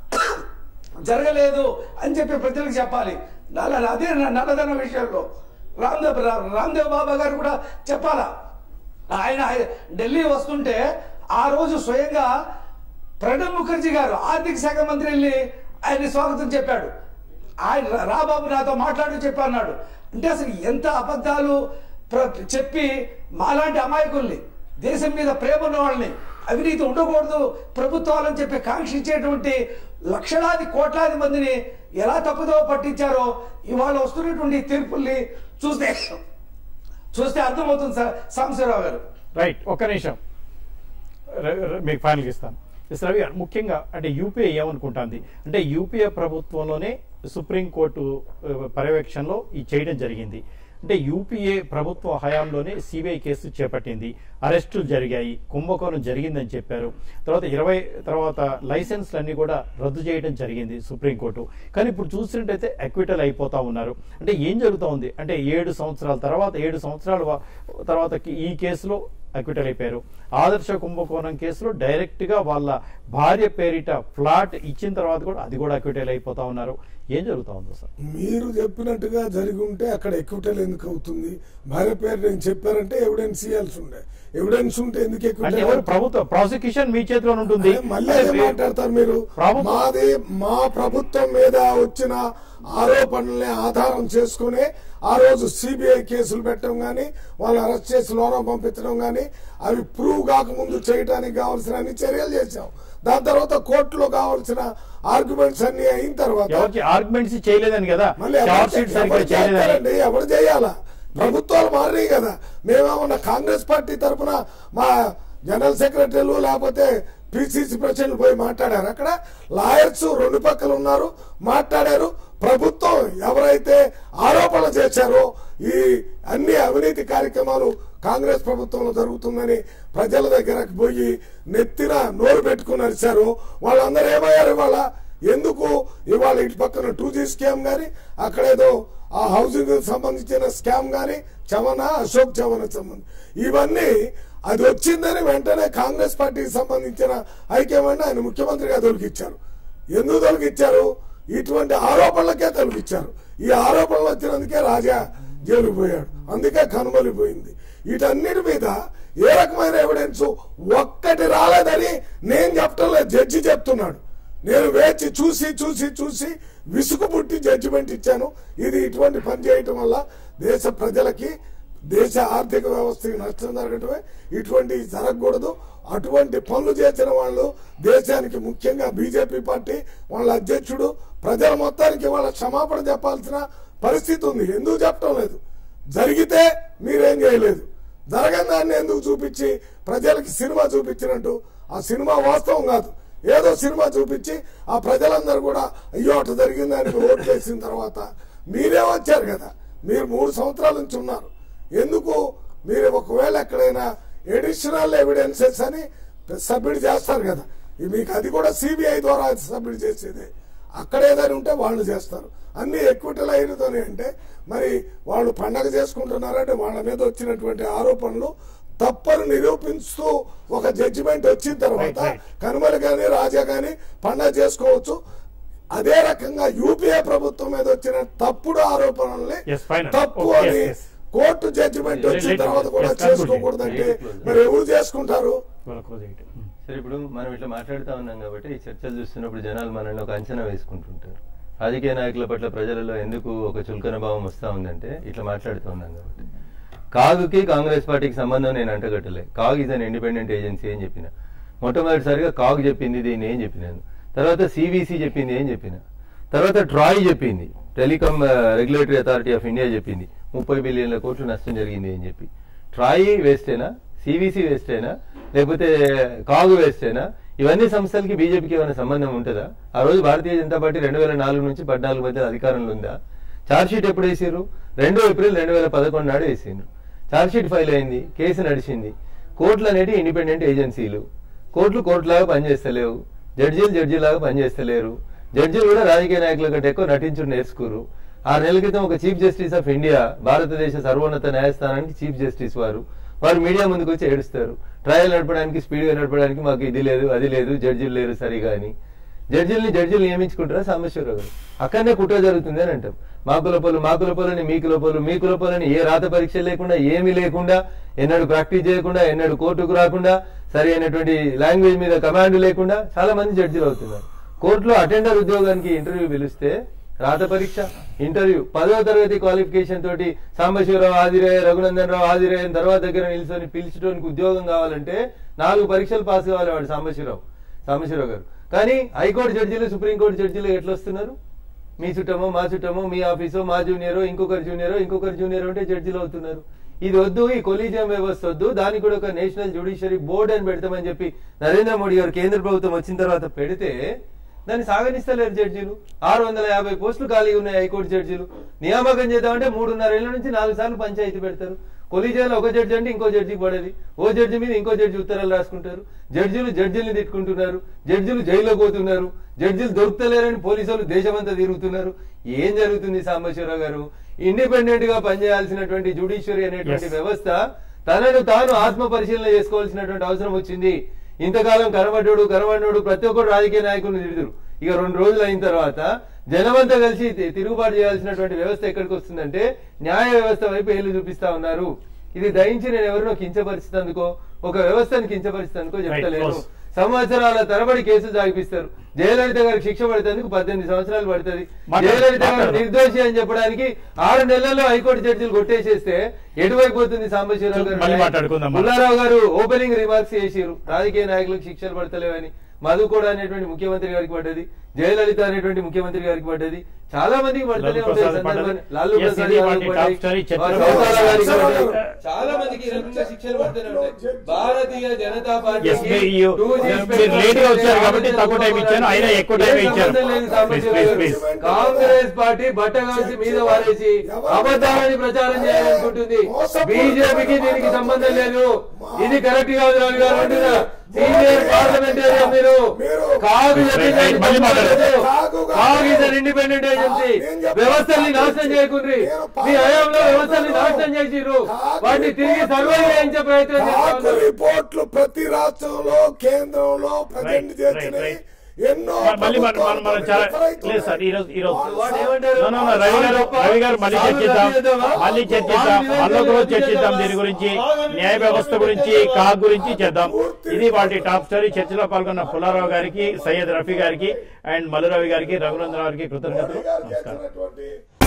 జరగలేదు అని చెప్పి ప్రజలకు చెప్పాలి నల్ల అదే నల్లధన విషయంలో రామ్దేవ్ రామ్దేవ్ బాబా గారు కూడా చెప్పాలా ఆయన ఢిల్లీ వస్తుంటే ఆ రోజు స్వయంగా ప్రణబ్ ముఖర్జీ గారు ఆర్థిక శాఖ మంత్రి వెళ్ళి ఆయన స్వాగతం చెప్పాడు ఆయన రా బాబు నాతో మాట్లాడు చెప్పి అన్నాడు అంటే అసలు ఎంత అబద్ధాలు ప్ర- చెప్పి మాలాంటి అమాయకుల్ని దేశం మీద ప్రేమ ఉన్న వాళ్ళని అవినీతి ఉండకూడదు ప్రభుత్వాలని చెప్పి కాంక్షించేటువంటి లక్షలాది కోట్లాది మందిని ఎలా తప్పుదో పట్టించారో ఇవాళ వస్తున్నటువంటి తీర్పుల్ని చూస్తే చూస్తే అర్థమవుతుంది సార్ సాంబశివరావు గారు రైట్ ఒక్క నిమిషం ర- ర- మీకు ఫైనల్ ఇస్తాను ఎస్ రవి గారు ముఖ్యంగా అంటే యూపీఏ ఏమనుకుంటుంది అంటే యూపీఏ ప్రభుత్వంలోనే సుప్రీంకోర్టు ఆ, పర్యవేక్షణలో ఈ చేయడం జరిగింది అంటే యూపీఏ ప్రభుత్వ హయాంలోనే సిబిఐ కేసు చేపట్టింది అరెస్టులు జరిగాయి కుంభకోణం జరిగిందని చెప్పారు తర్వాత ఇరవై తర్వాత లైసెన్స్లన్నీ కూడా రద్దు చేయడం జరిగింది సుప్రీంకోర్టు కానీ ఇప్పుడు చూసినట్టయితే అక్విటల్ అయిపోతా ఉన్నారు అంటే ఏం జరుగుతూ ఉంది అంటే ఏడు సంవత్సరాల తర్వాత ఏడు సంవత్సరాల వా- తర్వాత ఈ కేసులో అక్విటల్ అయిపోయారు ఆదర్శ కుంభకోణం కేసులో డైరెక్ట్ గా వాళ్ళ భార్య పేరిట ఫ్లాట్ ఇచ్చిన తర్వాత కూడా అది కూడా అక్విటల్ అయిపోతా ఉన్నారు ఏం జరుగుతా ఉందో సార్ మీరు చెప్పినట్టుగా జరిగి ఉంటే అక్కడ ఎక్విటల్ ఎందుకు అవుతుంది భార్య పేరు నేను చెప్పారంటే ఎవిడెన్స్ ఇవ్వాల్సి ఉండే ఎవిడెన్స్ ఉంటే ఎందుకు అంటే ఎక్విటల్ ఎవరు ప్రభుత్వ ప్రాసిక్యూషన్ మీ చేతిలో ఉంటుంది అదే మళ్ళీ అదే అంటే మాట్లాడతారు మీరు ప్రభు- మాది మా ప్రభుత్వం మీద వచ్చిన ఆరోపణల్ని ఆధారం చేసుకుని ఆ రోజు సిబిఐ కేసులు పెట్టడం గాని వాళ్ళు అరెస్ట్ చేసి లోనం పంపించడం గాని అవి ప్రూవ్ కాకముందు చేయడానికి కావాల్సిన అన్ని చర్యలు చేశాం దాని తర్వాత కోర్టులో కావాల్సిన ఆర్గ్యుమెంట్స్ అన్ని అయిన తర్వాత ఎవరికి ఆర్గ్యుమెంట్స్ చేయలేదని కదా మళ్ళీ చార్జ్ షీట్ ఎవరు సరిగ్గా చేయలేదని చేస్తారండి ఎవరు చేయాలా ప్రభుత్వాలు మారినాయి కదా మేమేమన్నా కాంగ్రెస్ పార్టీ తరఫున మా జనరల్ సెక్రటరీలు లేకపోతే పిసిసి ప్రెసిడెంట్ పోయి మాట్లాడారు అక్కడ లాయర్స్ రెండు పక్కలు ఉన్నారు మాట్లాడారు ప్రభుత్వం ఎవరైతే ఆరోపణ చేశారో ఈ అన్ని అవినీతి కార్యక్రమాలు కాంగ్రెస్ ప్రభుత్వంలో జరుగుతుందని ప్రజల దగ్గరకు పోయి నెత్తిన నోరు పెట్టుకుని అరిచారు వాళ్ళందరూ ఏమయ్యారు ఇవాళ ఎందుకు ఇవాళ ఇటు పక్కన టూ జీ స్కామ్ గాని అక్కడేదో ఆ హౌసింగ్ సంబంధించిన స్కామ్ గాని చవన అశోక్ చవన సంబంధం ఇవన్నీ అది వచ్చిందని వెంటనే కాంగ్రెస్ పార్టీకి సంబంధించిన హైకమాండ్ ఆయన ముఖ్యమంత్రిగా తొలగిచ్చారు ఎందుకు తొలగిచ్చారు ఇటువంటి ఆరోపణలకే తొలగిచ్చారు ఈ ఆరోపణలు వచ్చినందుకే రాజా జైలుకు పోయాడు అందుకే కనుమలిపోయింది వీటన్నిటి మీద ఏ రకమైన ఎవిడెన్స్ ఒక్కటి రాలేదని నేను చెప్పటం లేదు జడ్జి చెప్తున్నాడు నేను వేచి చూసి చూసి చూసి విసుగు పుట్టి జడ్జిమెంట్ ఇచ్చాను ఇది ఇటువంటి పని చేయటం వల్ల దేశ ప్రజలకి దేశ ఆర్థిక వ్యవస్థకి నష్టం జరగటమే ఇటువంటి జరగకూడదు అటువంటి పనులు చేసిన వాళ్ళు దేశానికి ముఖ్యంగా బీజేపీ పార్టీ వాళ్ళ అధ్యక్షుడు ప్రజల మొత్తానికి వాళ్ళ క్షమాపణ చెప్పాల్సిన పరిస్థితి ఉంది ఎందుకు చెప్పడం లేదు జరిగితే మీరేం చేయలేదు జరగని దాన్ని ఎందుకు చూపించి ప్రజలకి సినిమా చూపించినట్టు ఆ సినిమా వాస్తవం కాదు ఏదో సినిమా చూపించి ఆ ప్రజలందరూ కూడా అయ్యో అటు జరిగిందని ఓట్లు వేసిన తర్వాత మీరే వచ్చారు కదా మీరు మూడు సంవత్సరాల నుంచి ఉన్నారు ఎందుకు మీరు ఒకవేళ ఎక్కడైనా ఎడిషనల్ ఎవిడెన్సెస్ అని సబ్మిట్ చేస్తారు కదా ఇది మీకు అది కూడా సిబిఐ ద్వారా సబ్మిట్ చేసేది అక్కడ ఏదైనా ఉంటే వాళ్ళు చేస్తారు అన్ని ఎక్విటల్ అయినతోనే అంటే మరి వాళ్ళు పండగ చేసుకుంటున్నారంటే వాళ్ళ మీద వచ్చినటువంటి ఆరోపణలు తప్పని నిరూపిస్తూ ఒక జడ్జిమెంట్ వచ్చిన తర్వాత Right, right. కనుమల గాని రాజా గాని పండగ చేసుకోవచ్చు అదే రకంగా యూపీఏ ప్రభుత్వం మీద వచ్చిన తప్పుడు ఆరోపణల్ని Yes, final. తప్పు Okay, అని yes, yes. Court judgement Let- వచ్చిన let- తర్వాత కూడా yes, conclude చేసుకోకూడదంటే చేయండి. మరి ఎవరు చేసుకుంటారు ఇవాళ close చేయటం. సరే ఇప్పుడు మనం ఇట్లా మాట్లాడుతా ఉన్నాం కాబట్టి ఈ చర్చలు చూస్తున్నప్పుడు జనాలు మనల్ని ఒక అంచనా వేసుకుంటుంటారు రాజకీయ నాయకుల పట్ల ప్రజలలో ఎందుకు ఒక చులకన భావం వస్తా ఉందంటే ఇట్లా మాట్లాడుతూ ఉన్నాం కాబట్టి కాగుకి కాంగ్రెస్ పార్టీకి సంబంధం నేను అంటగట్టలే CAG is an independent agency అని చెప్పిన మొట్టమొదటిసారిగా కాగ్ చెప్పింది దీన్ని ఏం చెప్పినాను తర్వాత సివిసి చెప్పింది ఏం చెప్పిన తర్వాత ట్రాయ్ చెప్పింది telecom regulatory authority of India చెప్పింది ముప్పై బిలియన్ల కోట్లు నష్టం జరిగింది అని చెప్పి ట్రాయ్ వేస్టేనా సివిసి వేస్టేనా లేకపోతే కాగు వేస్టేనా ఇవన్నీ సంస్థలకి బీజేపీకి ఏమైనా సంబంధం ఉంటుందా ఆ రోజు భారతీయ జనతా పార్టీ రెండు వేల నాలుగు నుంచి పద్నాలుగు మధ్య అధికారంలో ఉందా ఛార్జ్ షీట్ ఎప్పుడు వేసారు రెండో ఏప్రిల్ రెండు వేల పదకొండు నాడు వేసిండ్రు ఛార్జ్ షీట్ ఫైల్ అయింది కేసు నడిచింది కోర్టులు అనేవి ఇండిపెండెంట్ ఏజెన్సీలు కోర్టులు కోర్టులాగా పనిచేస్తలేవు జడ్జీలు జడ్జీలాగా పనిచేస్తలేరు జడ్జీలు కూడా రాజకీయ నాయకుల కంటే ఎక్కువ నటించుడు నేర్చుకోరు ఆరు నెలల క్రితం ఒక చీఫ్ జస్టిస్ ఆఫ్ ఇండియా భారతదేశ సర్వోన్నత న్యాయస్థానానికి చీఫ్ జస్టిస్ వారు వారు మీడియా ముందుకు వచ్చి ఏడుస్తారు ట్రయల్ నడపడానికి స్పీడ్గా నడపడానికి మాకు ఇది లేదు అది లేదు జడ్జీలు లేరు సరిగా అని జడ్జిల్ని జడ్జిలు నియమించుకుంటారా సాంబశివరావు గారు అక్కడనే కుట్ర జరుగుతుంది అని అంటాం మా కులపోలు మా కులపోలని మీ కులపోలు మీ కులపోలని ఏ రాత పరీక్ష లేకుండా ఏమీ లేకుండా ఎన్నడూ ప్రాక్టీస్ చేయకుండా ఎన్నడూ కోర్టుకు రాకుండా సరి అయినటువంటి లాంగ్వేజ్ మీద కమాండ్ లేకుండా చాలా మంది జడ్జిలు అవుతున్నారు కోర్టులో అటెండర్ ఉద్యోగానికి ఇంటర్వ్యూ పిలిస్తే రాత పరీక్ష ఇంటర్వ్యూ పదవ తరగతి క్వాలిఫికేషన్ తోటి సాంబశివరావు హాజరే రఘునందన్ రావు హాజరే అని తర్వాత దగ్గర నిల్చొని పిలిచడానికి ఉద్యోగం కావాలంటే నాలుగు పరీక్షలు పాస్ కావాలి వాడు సాంబశివరావు సాంబశివరావు గారు కానీ హైకోర్టు జడ్జీలు సుప్రీంకోర్టు జడ్జీలు ఎట్లా వస్తున్నారు మీ చుట్టమో మా చుట్టమో మీ ఆఫీసో మా జూనియరో ఇంకొకరు జూనియరో ఇంకొకరు జూనియర్ అంటే జడ్జీలు అవుతున్నారు ఇది వద్దు ఈ కొలీజియం వ్యవస్థ వద్దు దానికి కూడా ఒక నేషనల్ జ్యుడిషియరీ బోర్డు అని పెడతామని చెప్పి నరేంద్ర మోడీ గారు కేంద్ర ప్రభుత్వం వచ్చిన తర్వాత పెడితే దాన్ని సాగనిస్తలేరు జడ్జీలు ఆరు వందల యాభై పోస్టులు ఖాళీ ఉన్నాయి హైకోర్టు జడ్జీలు నియామకం చేద్దామంటే మూడున్నర ఏళ్ల నుంచి నాలుగు సార్లు పంచాయతీ పెడతారు కొలీజియాలో ఒక జడ్జి అంటే ఇంకో జడ్జికి పడేది ఓ జడ్జి మీద ఇంకో జడ్జి ఉత్తరాలు రాసుకుంటారు జడ్జిలు జడ్జిల్ని తిట్టుకుంటున్నారు జడ్జిలు జైల్లో పోతున్నారు జడ్జిలు దొరుకుతలేరని పోలీసులు దేశమంతా తిరుగుతున్నారు ఏం జరుగుతుంది సాంబశివరావు గారు ఇండిపెండెంట్ గా పనిచేయాల్సినటువంటి జుడిషియరీ అనేటువంటి Yes. వ్యవస్థ తనను తాను ఆత్మ పరిశీలన చేసుకోవాల్సినటువంటి అవసరం వచ్చింది ఇంతకాలం కనబడ్డాడు కనబడ్డాడు ప్రతి ఒక్కరు రాజకీయ నాయకుడిని తిరుగుతారు ఇక రెండు రోజులు అయిన తర్వాత జనమంతా కలిసి తి- తిరుగుబాటు చేయాల్సినటువంటి వ్యవస్థ ఎక్కడికి వస్తుందంటే న్యాయ వ్యవస్థ వైపు ఏళ్ళు చూపిస్తా ఉన్నారు ఇది దయించి నేను ఎవరినో కించపరిచినందుకో ఒక వ్యవస్థను కించపరిచినందుకో చెప్తలేను close. సంవత్సరాల తరబడి కేసులు సాగిపిస్తారు జయలలిత గారికి శిక్ష పడేందుకు పద్దెనిమిది సంవత్సరాలు పడుతుంది మాట్లాడు- జయలలిత గారు మాట్లాడు. నిర్దోషి అని చెప్పడానికి ఆరు నెలల్లో హైకోర్టు జడ్జిలు కొట్టేసేస్తే ఎటువైపు పోతుంది సాంబశివరావు మళ్ళీ గారు మాట్లాడుకుందాం మనం. పుల్లారావు గారు ఓపెనింగ్ రిమార్క్స్ చేసిరు రాజకీయ నాయకులకు శిక్షలు పడతలేవని మధు కూడా అనేటువంటి ముఖ్యమంత్రి గారికి పడ్డది జయలలిత అనేటువంటి ముఖ్యమంత్రి గారికి పడ్డది చాలా మందికి పడతలే లాలూ ఉంటాయి ప్రసాద్ సందర్భాన్ని. పడ్డది. లాలూ Yes, ప్రసాద్ ఇది గారికి వాటి పడ్డాయి. top story చర్చలో వారి సోదరుల గారికి చర్చలో పడ్డాయి. చాలా మందికి ఈ రకంగా శిక్షలు పడుతూనే ఉంటాయి భారతీయ జనతా పార్టీ Yes, మీరు you- మీరు late గా వచ్చారు కాబట్టి తక్కువ time ఇచ్చాను. అయినా ఎక్కువ time ఇచ్చారు. Please, please, please. Congress party బట్టగాల్సి మీద వారేసి అబద్ధాలని ప్రచారం చేయాలనుకుంటుంది బీజేపీకి దీనికి సంబంధం లేదు ఇది కరెక్ట్ కాదు రవి గారు అంటున్నా సీనియర్ పార్లమెంటేరియన్ మీరు కాదు చెప్పింది మళ్ళీ మాట్లాడండి. CAG is an independent agency వ్యవస్థల్ని నాశనం చేయకుండ్రి మీ హయాంలో వ్యవస్థల్ని నాశనం చేసిర్రు వాటిని తిరిగి సర్వే చేయించే ప్రయత్నం చేస్తా మాకు ఉన్నారు. రిపోర్ట్లు ప్రతి రాష్ట్రంలో కేంద్రంలో ప్రజెంట్ Right, చేసినవి right, right. ఎన్నో మళ్ళీ మనం మనం మనం చాలా ప్రభుత్వాలు లేదు సార్ ఈ రోజు ఈ రోజు వాడు ఏమంటారు? No, no, no, రవి గారు రవి గారు మళ్ళీ సాగు చర్చిద్దాం రద్దు మళ్ళీ చర్చిద్దాం మళ్ళీ ఒక రోజు చర్చిద్దాం దీని గురించి న్యాయ వ్యవస్థ గురించి కాగ్ గురించి చేద్దాం ఇది వాటి టాప్ స్టోరీ చర్చలో పాల్గొన్న పుల్లారావు గారికి సయ్యద్ రఫీ గారికి అండ్ మల్లురవి గారికి రఘునందన్ గారికి కృతజ్ఞతలు నమస్కారం చేసినటువంటి